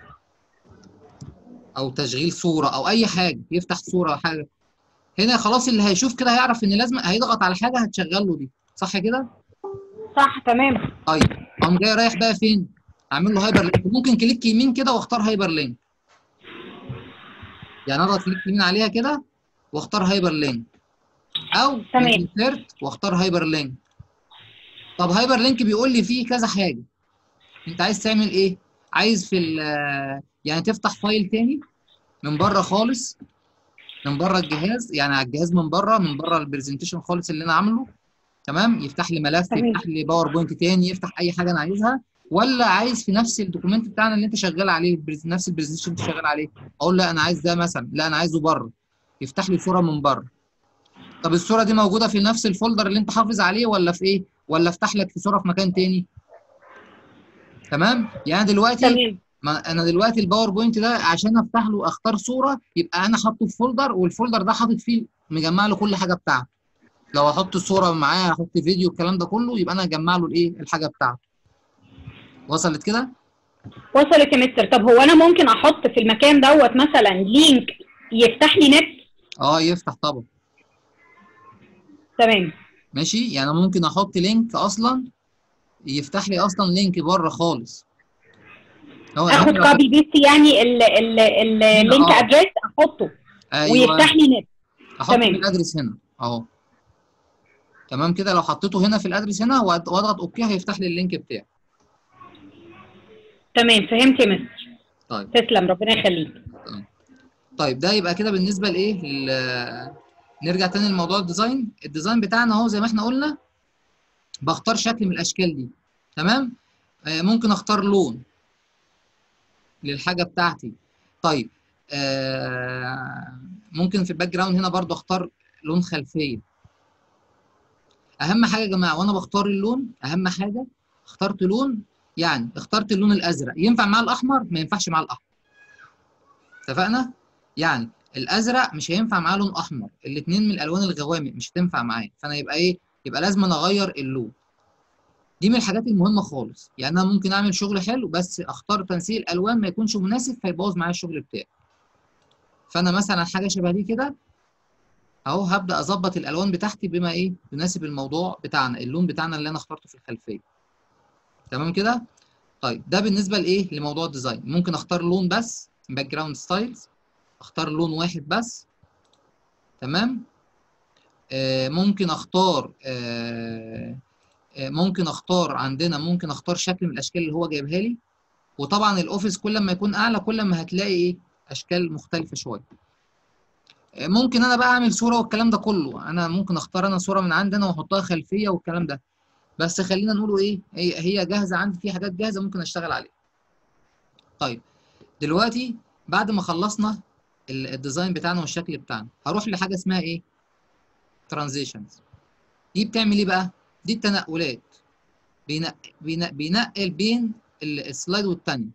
او تشغيل صوره او اي حاجه يفتح صوره او حاجه هنا خلاص اللي هيشوف كده هيعرف ان لازم هيضغط على حاجه هتشغل له دي صح كده صح تمام طيب قام جاي رايح بقى فين اعمل له هايبر لينك ممكن كليك يمين كده واختار هايبر لينك يعني اضغط كليك يمين عليها كده واختار هايبر لينك او تمام. انسرت واختار هايبر لينك طب هايبر لينك بيقول لي فيه كذا حاجه انت عايز تعمل ايه عايز في ال- يعني تفتح فايل تاني من بره خالص من بره الجهاز يعني على الجهاز من بره من بره البرزنتيشن خالص اللي انا عامله تمام يفتح لي ملف تمام. يفتح لي باوربوينت تاني يفتح اي حاجه انا عايزها ولا عايز في نفس الدوكيمنت بتاعنا اللي انت شغال عليه البرز- نفس البرزنتيشن اللي انت شغال عليه اقول لا انا عايز ده مثلا لا انا عايزه بره يفتح لي صوره من بره طب الصوره دي موجوده في نفس الفولدر اللي انت حافظ عليه ولا في ايه ولا افتح لك في صوره في مكان تاني تمام يعني دلوقتي تمام ما انا دلوقتي الباوربوينت ده عشان افتح له اختار صوره يبقى انا حاطه في فولدر والفولدر ده حاطط فيه مجمع له كل حاجه بتاعته لو احط صوره معاه احط فيديو الكلام ده كله يبقى انا اجمع له الايه الحاجه بتاعته وصلت كده وصلت يا مستر طب هو انا ممكن احط في المكان دوت مثلا لينك يفتح لي نت اه يفتح طبعا تمام ماشي يعني ممكن احط لينك اصلا يفتح لي اصلا لينك بره خالص هو اخد هنا لو- كوبي بيست يعني ال- ال- ال- اللينك آه. ادريس احطه ايوه ويفتح لي نت احط تمام. الادرس هنا اهو تمام كده لو حطيته هنا في الادرس هنا وأد- واضغط اوكي هيفتح لي اللينك بتاعي تمام فهمت يا مستر طيب تسلم ربنا يخليك طيب ده يبقى كده بالنسبه لايه لل- نرجع تاني لموضوع الديزاين الديزاين بتاعنا اهو زي ما احنا قلنا بختار شكل من الاشكال دي تمام آه ممكن اختار لون للحاجه بتاعتي طيب آه ممكن في الباك جراوند هنا برضو اختار لون خلفيه اهم حاجه يا جماعه وانا بختار اللون اهم حاجه اخترت لون يعني اخترت اللون الازرق ينفع مع الاحمر ما ينفعش مع الاحمر اتفقنا يعني الازرق مش هينفع معاه لون احمر الاثنين من الالوان الغوامق مش هتنفع معاه فانا يبقى ايه يبقى لازم أنا اغير اللون دي من الحاجات المهمه خالص يعني انا ممكن اعمل شغل حلو بس اختار تنسيق الالوان ما يكونش مناسب فيبوظ معايا الشغل بتاعي فانا مثلا حاجه شبه دي كده اهو هبدا اظبط الالوان بتاعتي بما ايه يناسب الموضوع بتاعنا اللون بتاعنا اللي انا اخترته في الخلفيه تمام كده طيب ده بالنسبه لايه لموضوع الديزاين ممكن اختار لون بس باك جراوند ستايلز اختار لون واحد بس تمام آه ممكن اختار آه آه ممكن اختار عندنا ممكن اختار شكل من الاشكال اللي هو جايبها لي وطبعا الاوفيس كل ما يكون اعلى كل ما هتلاقي ايه اشكال مختلفه شويه آه ممكن انا بقى اعمل صوره والكلام ده كله انا ممكن اختار انا صوره من عندي انا واحطها خلفيه والكلام ده بس خلينا نقوله ايه هي هي جاهزه عندي في حاجات جاهزه ممكن اشتغل عليها طيب دلوقتي بعد ما خلصنا ال- الديزاين بتاعنا والشكل بتاعنا هروح لحاجه اسمها ايه ترانزيشنز دي بتعمل ايه بقى دي التنقلات بينق... بينق... بينقل بين ال- السلايد والتاني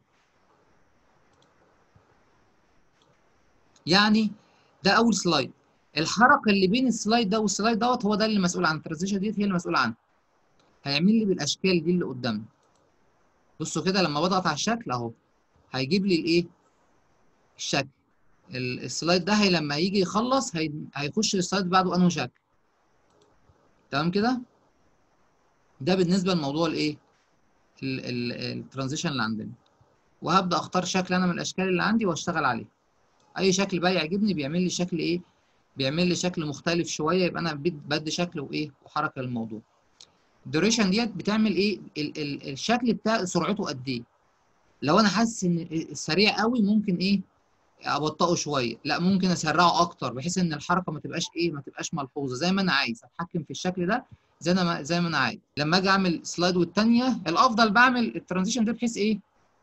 يعني ده اول سلايد الحركه اللي بين السلايد ده والسلايد دوت هو ده اللي مسؤول عن الترانزيشن ديت هي اللي مسؤوله عنها هيعمل لي بالاشكال دي اللي قدامنا بصوا كده لما بضغط على الشكل اهو هيجيب لي الايه الشكل ال- السلايد ده هي لما يجي يخلص هي... هيخش السلايد بعده انه شكل تمام كده ده بالنسبه لموضوع الايه الترانزيشن اللي عندنا وهبدا اختار شكل انا من الاشكال اللي عندي واشتغل عليه اي شكل بقى يعجبني بيعمل لي شكل ايه بيعمل لي شكل مختلف شويه يبقى انا بد- بدي شكل وايه وحركه للموضوع الدوريشن ديت بتعمل ايه ال ال الشكل بتاع سرعته قد ايه لو انا حاسس ان سريع قوي ممكن ايه ابطئه شويه لا ممكن اسرعه اكتر بحيث ان الحركه ما تبقاش ايه ما تبقاش ملحوظه زي ما انا عايز اتحكم في الشكل ده زي ما زي ما انا عايز لما اجي اعمل سلايد والثانيه الافضل بعمل الترانزيشن ده بحيث ايه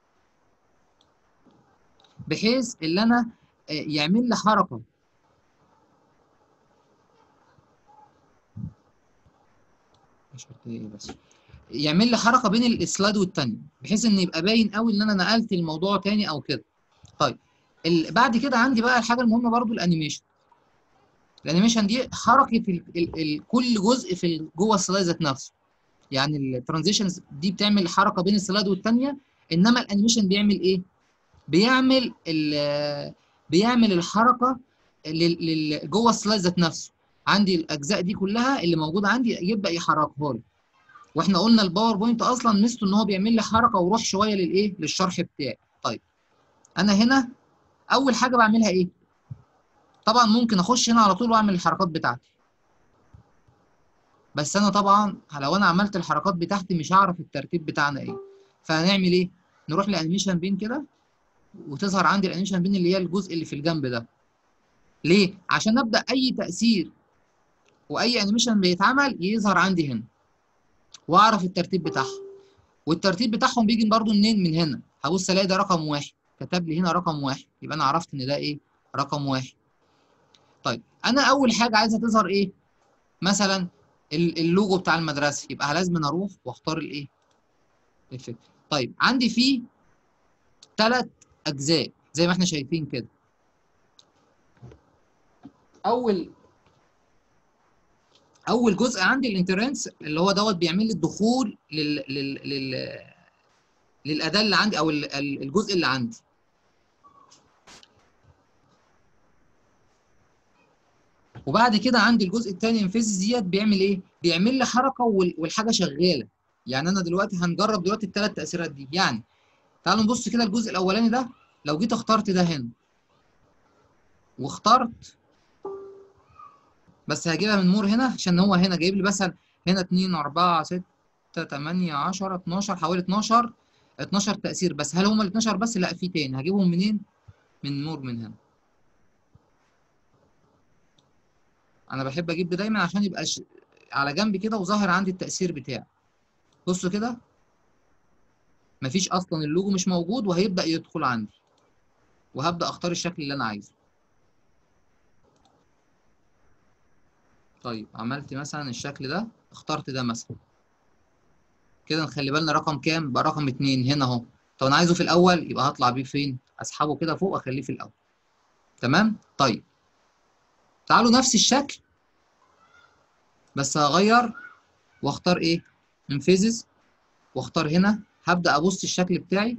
بحيث اللي انا يعمل لي حركه ايه بس يعمل لي حركه بين السلايد والثانيه بحيث ان يبقى باين قوي ان انا نقلت الموضوع تاني او كده طيب ال... بعد كده عندي بقى الحاجه المهمه برضو الانيميشن الانيميشن دي حركه ال... ال... ال... كل جزء في ال... جوه السلايد ذات نفسه يعني الترانزيشنز دي بتعمل حركه بين السلايد والثانيه انما الانيميشن بيعمل ايه بيعمل ال... بيعمل الحركه لل... لل... جوه السلايد ذات نفسه عندي الاجزاء دي كلها اللي موجوده عندي يبدا يحركها لي واحنا قلنا الباوربوينت اصلا ميزته ان هو بيعمل لي حركه وروح شويه للايه للشرح بتاعي طيب انا هنا اول حاجه بعملها ايه طبعا ممكن اخش هنا على طول واعمل الحركات بتاعتي بس انا طبعا لو انا عملت الحركات بتاعتي مش هعرف الترتيب بتاعنا ايه فهنعمل ايه نروح لانيميشن بين كده وتظهر عندي الانيميشن بين اللي هي الجزء اللي في الجنب ده ليه عشان ابدا اي تاثير واي انيميشن بيتعمل يظهر عندي هنا واعرف الترتيب بتاعهم والترتيب بتاعهم بيجي برضو منين من هنا هبص الاقي ده رقم واحد كتب لي هنا رقم واحد يبقى انا عرفت ان ده ايه رقم واحد طيب انا اول حاجه عايزه تظهر ايه مثلا اللوجو بتاع المدرسه يبقى لازم اروح واختار الايه الفكره طيب عندي فيه ثلاث اجزاء زي ما احنا شايفين كده اول اول جزء عندي الانترنس اللي هو دوت بيعمل لي الدخول لل لل لل للاداه اللي عندي او الجزء اللي عندي وبعد كده عندي الجزء الثاني انفيزز ديت بيعمل ايه بيعمل لي حركه والحاجه شغاله يعني انا دلوقتي هنجرب دلوقتي الثلاث تاثيرات دي يعني تعالوا نبص كده الجزء الاولاني ده لو جيت اخترت ده هنا واخترت بس هجيبها من مور هنا عشان هو هنا جايب لي مثلا هنا 2 4 6 8 10 12 حوالي 12 12 تأثير بس هل هم ال 12 بس؟ لا في تاني هجيبهم منين؟ من مور من هنا. أنا بحب أجيب ده دايما عشان يبقى ش... على جنب كده وظاهر عندي التأثير بتاعه. بصوا كده مفيش أصلا اللوجو مش موجود وهيبدأ يدخل عندي. وهبدأ أختار الشكل اللي أنا عايزه. طيب عملت مثلا الشكل ده اخترت ده مثلا كده نخلي بالنا رقم كام بقى رقم اتنين هنا اهو طب انا عايزه في الاول يبقى هطلع بيه فين اسحبه كده فوق واخليه في الاول تمام طيب تعالوا نفس الشكل بس هغير واختار ايه من فيزز واختار هنا هبدا ابص الشكل بتاعي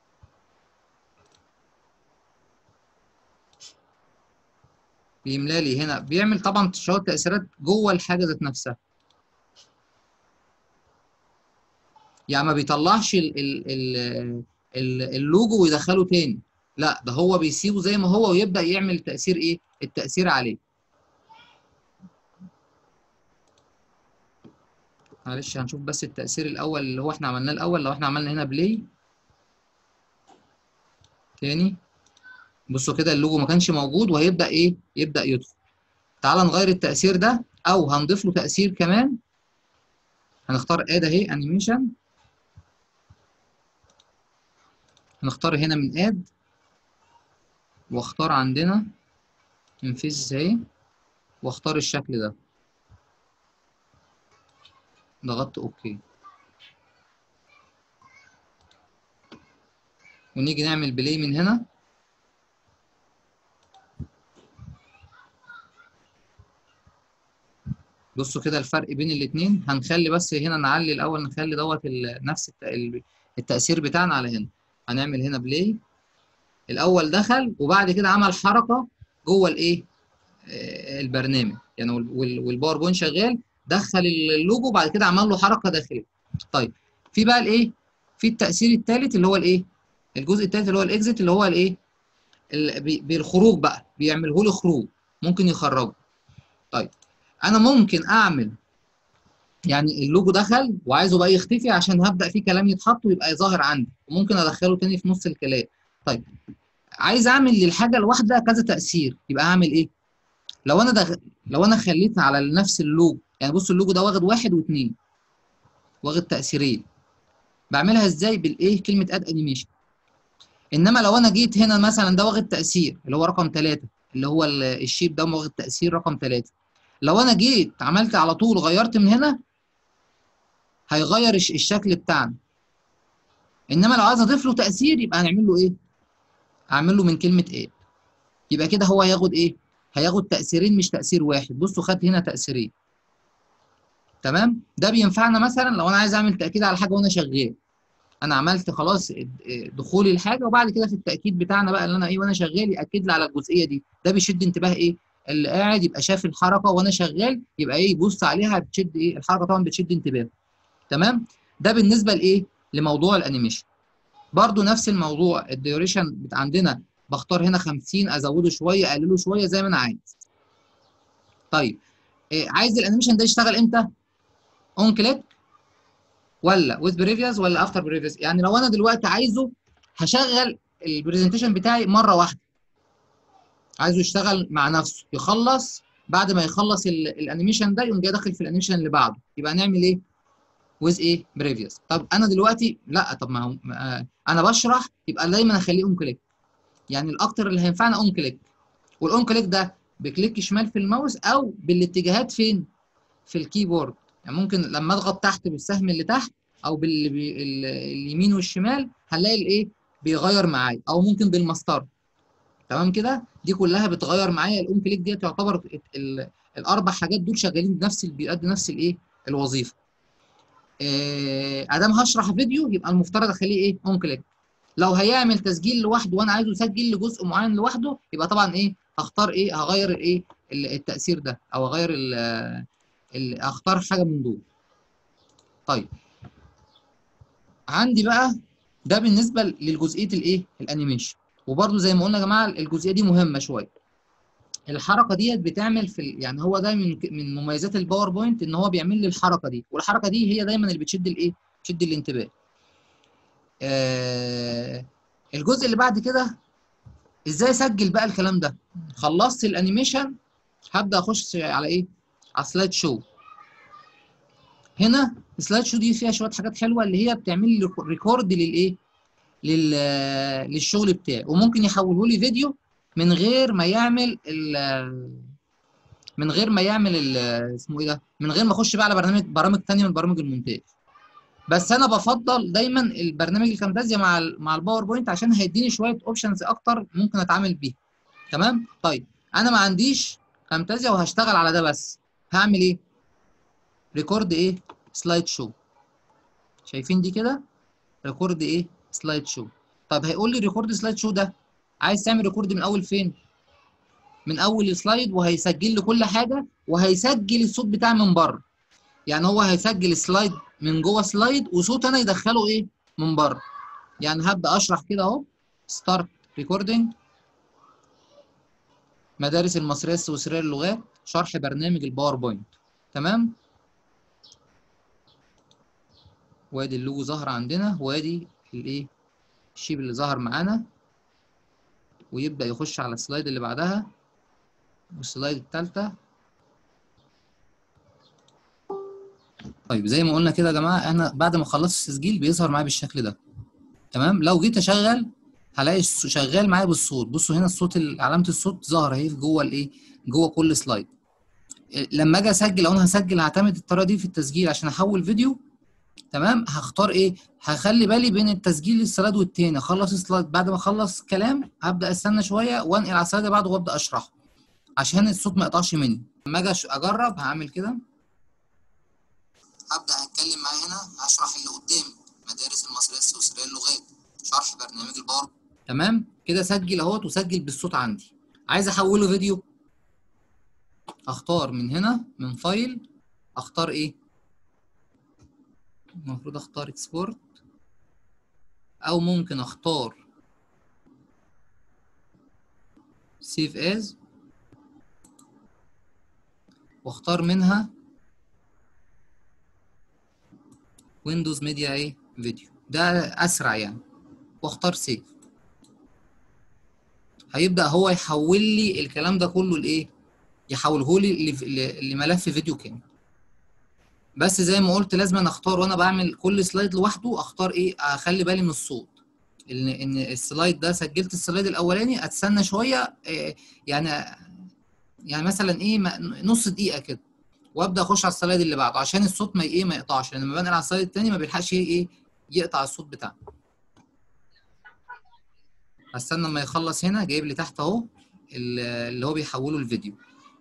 بيملى لي هنا بيعمل طبعا شويه تاثيرات جوه الحاجه ذات نفسها يعني ما بيطلعش ال ال ال ال اللوجو ويدخله تاني لا ده هو بيسيبه زي ما هو ويبدا يعمل تاثير ايه التاثير عليه معلش هنشوف بس التاثير الاول اللي هو احنا عملناه الاول لو احنا عملنا هنا بلاي تاني بصوا كده اللوجو ما كانش موجود وهيبدا ايه يبدا يدخل تعال نغير التاثير ده او هنضيف له تاثير كمان هنختار اد اهي انيميشن هنختار هنا من اد واختار عندنا انفيز اهي واختار الشكل ده ضغطت اوكي ونيجي نعمل بلاي من هنا بصوا كده الفرق بين الاثنين هنخلي بس هنا نعلي الاول نخلي دوت نفس التاثير بتاعنا على هنا هنعمل هنا بلاي الاول دخل وبعد كده عمل حركه جوه الايه البرنامج يعني والباوربوينت شغال دخل اللوجو بعد كده عمل له حركه داخليه طيب في بقى الايه في التاثير الثالث اللي هو الايه الجزء الثالث اللي هو الاكزيت اللي هو الايه بالخروج بقى بيعمله لي خروج ممكن يخرجه طيب انا ممكن اعمل يعني اللوجو دخل وعايزه بقى يختفي عشان هبدا فيه كلام يتحط ويبقى ظاهر عندي وممكن ادخله تاني في نص الكلام طيب عايز اعمل للحاجه الواحده كذا تاثير يبقى اعمل ايه لو انا دغ... لو انا خليت على نفس اللوجو يعني بص اللوجو ده واخد واحد واثنين واخد تاثيرين بعملها ازاي بالايه كلمه اد انيميشن انما لو انا جيت هنا مثلا ده واخد تاثير اللي هو رقم ثلاثة اللي هو ال- الشيب ده واخد تاثير رقم ثلاثة لو انا جيت عملت على طول غيرت من هنا هيغير الش- الشكل بتاعنا انما لو عايز اضيف له تاثير يبقى هنعمل له ايه هعمل له من كلمه ايه يبقى كده هو هياخد ايه هياخد تاثيرين مش تاثير واحد بصوا خد هنا تاثيرين تمام ده بينفعنا مثلا لو انا عايز اعمل تاكيد على حاجه وانا شغال انا عملت خلاص دخولي الحاجه وبعد كده في التاكيد بتاعنا بقى اللي انا ايه وانا شغال ياكد لي على الجزئيه دي ده بيشد انتباه ايه اللي قاعد يبقى شاف الحركه وانا شغال يبقى ايه يبص عليها بتشد ايه الحركه طبعا بتشد انتباهه تمام ده بالنسبه لايه لموضوع الانيميشن برضو نفس الموضوع الديوريشن عندنا بختار هنا 50 ازوده شويه اقلله شويه زي ما انا عايز طيب إيه عايز الانيميشن ده يشتغل امتى اون كليك ولا ويز بريفيوس ولا افتر بريفيوس يعني لو انا دلوقتي عايزه هشغل البرزنتيشن بتاعي مره واحده عايزه يشتغل مع نفسه يخلص بعد ما يخلص ال- الانيميشن ده يقوم جاي داخل في الانيميشن اللي بعده يبقى نعمل ايه ويز ايه بريفيوس طب انا دلوقتي لا طب ما هو آه، انا بشرح يبقى دايما اخليه اون كليك يعني الاكتر اللي هينفعنا اون كليك والاون كليك ده بكليك شمال في الماوس او بالاتجاهات فين في الكيبورد يعني ممكن لما اضغط تحت بالسهم اللي تحت او بال... بال... اليمين والشمال هنلاقي الايه بيغير معايا او ممكن بالمسطره تمام كده دي كلها بتغير معايا الاون كليك دي تعتبر ال... ال... الاربع حاجات دول شغالين بنفس ال- بيأدوا نفس الايه الوظيفه آه، ادام هشرح فيديو يبقى المفترض اخليه ايه اون كليك لو هيعمل تسجيل لوحده وانا عايزه يسجل لجزء معين لوحده يبقى طبعا ايه هختار ايه هغير الايه ال- التاثير ده او اغير ال ال- اختار حاجه من دول طيب عندي بقى ده بالنسبه للجزئيه الايه الانيميشن وبرده زي ما قلنا يا جماعه الجزئيه دي مهمه شويه الحركه ديت بتعمل في ال- يعني هو ده من من مميزات الباوربوينت ان هو بيعمل لي الحركه دي والحركه دي هي دايما اللي بتشد الايه بتشد الانتباه آه الجزء اللي بعد كده ازاي اسجل بقى الكلام ده خلصت الانيميشن هبدا اخش على ايه على سلايد شو هنا السلايد شو دي فيها شويه حاجات حلوه اللي هي بتعمل لي ريكورد للايه لل للشغل بتاعي وممكن يحوله لي فيديو من غير ما يعمل ال من غير ما يعمل ال اسمه ايه ده من غير ما اخش بقى على برنامج برامج تانية من برامج المونتاج بس انا بفضل دايما البرنامج الكامتازيا مع ال مع الباوربوينت عشان هيديني شويه اوبشنز اكتر ممكن اتعامل بيها تمام طيب انا ما عنديش كامتازيا وهشتغل على ده بس هعمل ايه ريكورد ايه سلايد شو شايفين دي كده ريكورد ايه سلايد شو طب هيقول لي ريكورد سلايد شو ده عايز تعمل ريكورد من اول فين من اول السلايد وهيسجل لي كل حاجه وهيسجل الصوت بتاعي من بره يعني هو هيسجل سلايد من جوه سلايد وصوت انا يدخله ايه من بره يعني هبدا اشرح كده اهو ستارت ريكوردنج مدارس المصريه السويسريه للغات شرح برنامج الباوربوينت تمام وادي اللوجو ظهر عندنا وادي الايه الشيب اللي ظهر معانا ويبدا يخش على السلايد اللي بعدها والسلايد الثالثه طيب زي ما قلنا كده يا جماعه انا بعد ما خلصت التسجيل بيظهر معايا بالشكل ده تمام لو جيت اشغل هلاقي الص- شغال معايا بالصوت بصوا هنا الصوت ال- علامه الصوت ظاهره اهي جوه الايه جوه كل سلايد إيه، لما اجي اسجل لو انا هسجل هعتمد الطريقه دي في التسجيل عشان احول فيديو تمام هختار ايه هخلي بالي بين التسجيل السلايد والتاني اخلص السلايد بعد ما اخلص كلام هبدا استنى شويه وانقل على السلايد اللي بعده وابدا اشرحه عشان الصوت ما يقطعش مني لما اجي أش- اجرب هعمل كده هبدا هتكلم معاه هنا هشرح اللي قدامي مدارس المصريه السويسريه للغات شرح برنامج الباور تمام كده سجل اهوت وسجل بالصوت عندي عايز احوله فيديو اختار من هنا من فايل اختار ايه المفروض اختار اكسبورت او ممكن اختار سيف از واختار منها ويندوز ميديا ايه فيديو ده اسرع يعني واختار سيف هيبدا هو يحول لي الكلام ده كله لايه يحوله لي ل- ل- لملف فيديو كامل بس زي ما قلت لازم أنا اختار وانا بعمل كل سلايد لوحده اختار ايه اخلي بالي من الصوت ان ان السلايد ده سجلت السلايد الاولاني استنى شويه إيه يعني يعني مثلا ايه ما- نص دقيقه كده وابدا اخش على السلايد اللي بعده عشان الصوت ما ايه ما يقطعش لان لما بنقل على السلايد التاني ما بيلحقش ايه ايه يقطع الصوت بتاعه استنى لما يخلص هنا جايب لي تحت اهو ال- اللي هو بيحوله الفيديو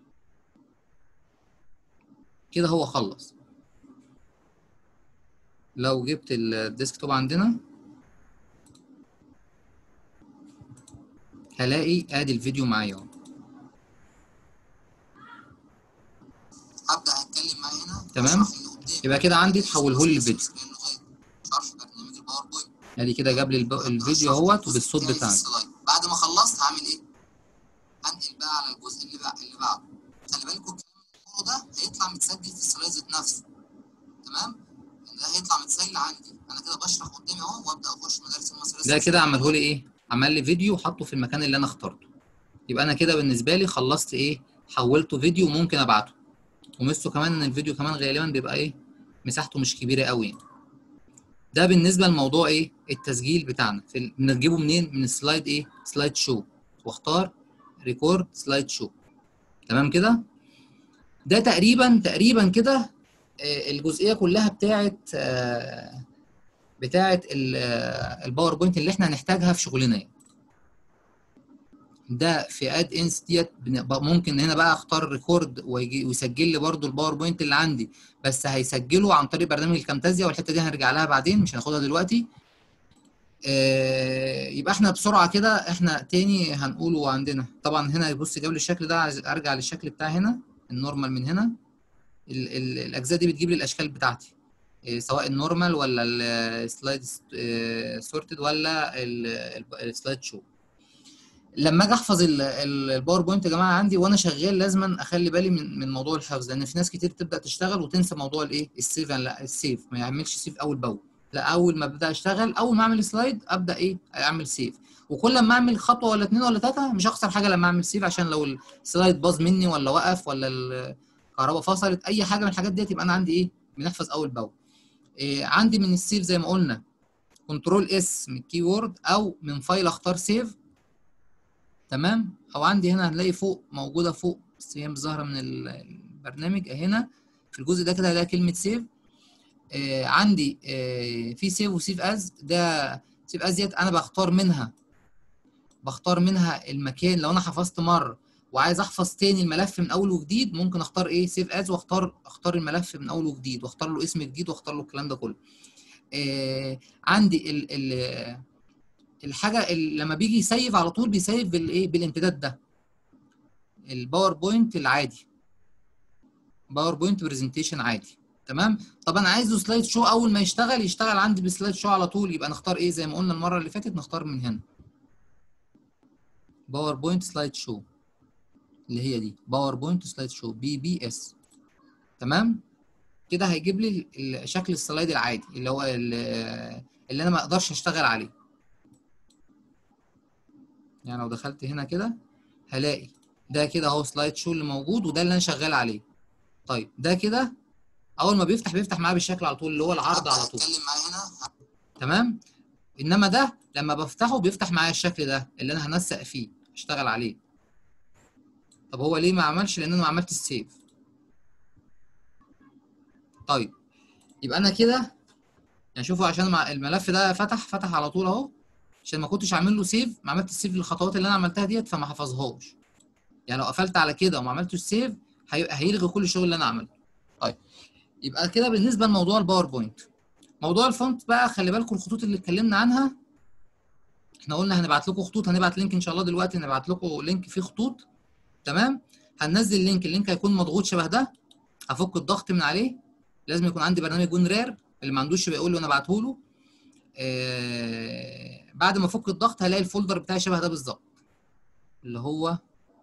كده هو خلص لو جبت الديسكتوب عندنا هلاقي ادي الفيديو معايا اهو هبدا اتكلم معاه هنا تمام أشرح اللي قدامي. يبقى كده عندي تحوله لي الفيديو اللغات شرح برنامج الباوربوينت ادي كده جاب لي الب- الفيديو اهوت وبالصوت الجزء بتاعي الثاني في السلايد. بعد ما خلصت هعمل ايه؟ هنقل بقى على الجزء اللي بعد اللي بعده خلي بالكم الكلام اللي بقوله ده هيطلع متسجل في السلايد ذات نفسه تمام؟ يعني ده هيطلع متسجل عندي انا كده بشرح قدامي اهو وابدا اخش مدارس المصريه ده كده عمله لي ايه عمل لي فيديو وحطه في المكان اللي انا اخترته يبقى انا كده بالنسبه لي خلصت ايه حولته فيديو ممكن ابعته وميزته كمان ان الفيديو كمان غالبا بيبقى ايه مساحته مش كبيره قوي يعني. ده بالنسبه لموضوع ايه التسجيل بتاعنا في ال- بنجيبه منين من السلايد ايه سلايد شو واختار ريكورد سلايد شو تمام كده ده تقريبا تقريبا كده آه، الجزئيه كلها بتاعت آه، بتاعت ال- آه، الباوربوينت اللي احنا هنحتاجها في شغلنا يعني. ده في اد انس ديت بن- ممكن هنا بقى اختار ريكورد ويجي ويسجل لي برده الباوربوينت اللي عندي بس هيسجله عن طريق برنامج الكامتازيا والحته دي هنرجع لها بعدين مش هناخدها دلوقتي آه، يبقى احنا بسرعه كده احنا تاني هنقوله عندنا طبعا هنا بص جاب لي الشكل ده عايز ارجع للشكل بتاع هنا النورمال من هنا ال ال الاجزاء دي بتجيب لي الاشكال بتاعتي إيه، سواء النورمال ولا السلايد سورتد ولا ال- ال- السلايد شو لما اجي احفظ ال- ال- الباوربوينت يا جماعه عندي وانا شغال لازم اخلي بالي من من موضوع الحفظ لان في ناس كتير تبدا تشتغل وتنسى موضوع الايه السيف يعني لا السيف ما يعملش سيف اول باول لا اول ما ابدا اشتغل اول ما اعمل سلايد ابدا ايه اعمل سيف وكل ما اعمل خطوه ولا اتنين ولا تلاته مش هخسر حاجه لما اعمل سيف عشان لو السلايد باظ مني ولا وقف ولا الكهرباء فصلت اي حاجه من الحاجات ديت يبقى انا عندي ايه بنحفظ اول باول إيه عندي من السيف زي ما قلنا كنترول اس من الكيورد او من فايل اختار سيف تمام او عندي هنا هنلاقي فوق موجوده فوق بس هي مش ظاهره من ال- البرنامج هنا في الجزء ده كده هلاقي كلمه سيف آه عندي آه في سيف وسيف از ده سيف از ديت انا بختار منها بختار منها المكان لو انا حفظت مره وعايز احفظ تاني الملف من اول وجديد ممكن اختار ايه سيف از واختار اختار الملف من اول وجديد واختار له اسم جديد واختار له الكلام ده كله آه عندي ال ال الحاجه اللي لما بيجي يسيف على طول بيسيف بالايه بالامتداد ده الباوربوينت العادي باوربوينت برزنتيشن عادي تمام طب انا عايزه سلايد شو اول ما يشتغل يشتغل عندي بسلايد شو على طول يبقى نختار ايه زي ما قلنا المره اللي فاتت نختار من هنا باوربوينت سلايد شو اللي هي دي باوربوينت سلايد شو بي بي اس تمام كده هيجيب لي ال- شكل السلايد العادي اللي هو ال- اللي انا ما اقدرش اشتغل عليه يعني لو دخلت هنا كده هلاقي ده كده اهو سلايد شو اللي موجود وده اللي انا شغال عليه طيب ده كده اول ما بيفتح بيفتح معاه بالشكل على طول اللي هو العرض على طول اتكلم معاه هنا تمام انما ده لما بفتحه بيفتح معايا الشكل ده اللي انا هنسق فيه اشتغل عليه طب هو ليه ما عملش لان انا ما عملتش السيف طيب يبقى انا كده يعني شوفوا عشان مع الملف ده فتح فتح على طول اهو عشان ما كنتش عامل له سيف ما عملتش سيف للخطوات اللي انا عملتها ديت فما حفظهاش يعني لو قفلت على كده وما عملتش سيف هي- هيلغي كل الشغل اللي انا عملته طيب يبقى كده بالنسبه لموضوع الباوربوينت موضوع الفونت بقى خلي بالكم الخطوط اللي اتكلمنا عنها احنا قلنا هنبعت لكم خطوط هنبعت لينك ان شاء الله دلوقتي نبعت لكم لينك فيه خطوط تمام هننزل لينك اللينك هيكون مضغوط شبه ده هفك الضغط من عليه لازم يكون عندي برنامج وين رير اللي ما عندوش يبقى يقول له انا ابعته له آه بعد ما افك الضغط هلاقي الفولدر بتاعي شبه ده بالظبط اللي هو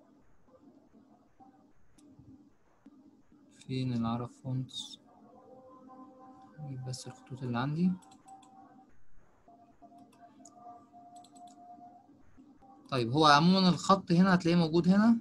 فين العرب فونتس اجيب بس الخطوط اللي عندي طيب هو عموما الخط هنا هتلاقيه موجود هنا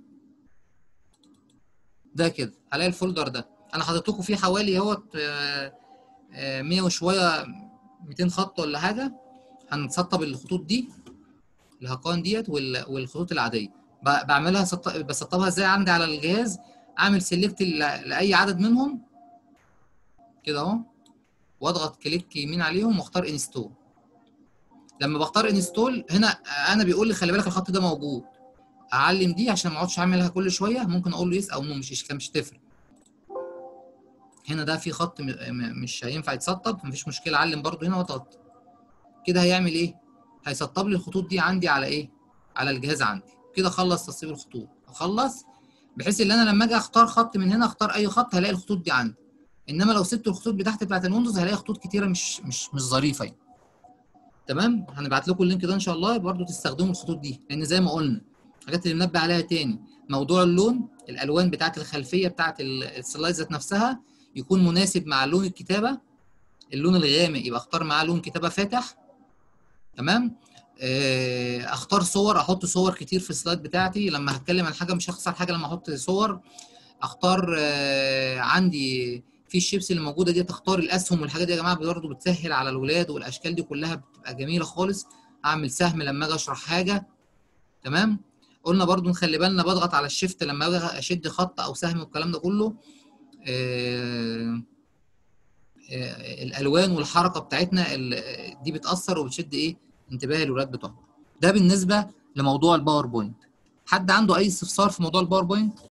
ده كده هلاقي الفولدر ده انا حاطط لكم فيه حوالي اهوت آه، آه، 100 وشويه 200 خط ولا حاجه هنسطب الخطوط دي الهقان ديت وال- والخطوط العاديه ب- بعملها سط... بسطبها ازاي عندي على الجهاز اعمل سيلكت لاي عدد منهم كده اهو واضغط كليك يمين عليهم واختار انستول لما بختار انستول هنا انا بيقول لي خلي بالك الخط ده موجود اعلم دي عشان ما اقعدش اعملها كل شويه ممكن اقول له يس او نو مش مش مش تفرق هنا ده في خط م- م- مش هينفع يتسطب مفيش مشكله اعلم برضو هنا واضغط كده هيعمل ايه هيسطب لي الخطوط دي عندي على ايه على الجهاز عندي كده خلص تسطيب الخطوط اخلص بحيث ان انا لما اجي اختار خط من هنا اختار اي خط هلاقي الخطوط دي عندي انما لو سبت الخطوط بتاعت بتاعت الويندوز هلاقي خطوط كتيره مش مش مش ظريفه يعني. تمام هنبعت لكم اللينك ده ان شاء الله برضو تستخدموا الخطوط دي لان زي ما قلنا الحاجات اللي بنبه عليها تاني موضوع اللون الالوان بتاعت الخلفيه بتاعت ال- السلايد ذات نفسها يكون مناسب مع لون الكتابه اللون الغامق يبقى اختار معاه لون كتابه فاتح تمام آه، اختار صور احط صور كتير في السلايد بتاعتي لما هتكلم عن حاجه مش هخسر حاجه لما احط صور اختار آه، عندي في الشيبس اللي موجوده دي تختار الاسهم والحاجات دي يا جماعه برضه بتسهل على الولاد والاشكال دي كلها بتبقى جميله خالص اعمل سهم لما اجي اشرح حاجه تمام قلنا برضو نخلي بالنا بضغط على الشيفت لما اجي اشد خط او سهم والكلام ده كله آه، آه، الالوان والحركه بتاعتنا ال- دي بتاثر وبتشد ايه انتباه الولاد بتوعهم ده بالنسبه لموضوع الباوربوينت حد عنده اي استفسار في موضوع الباوربوينت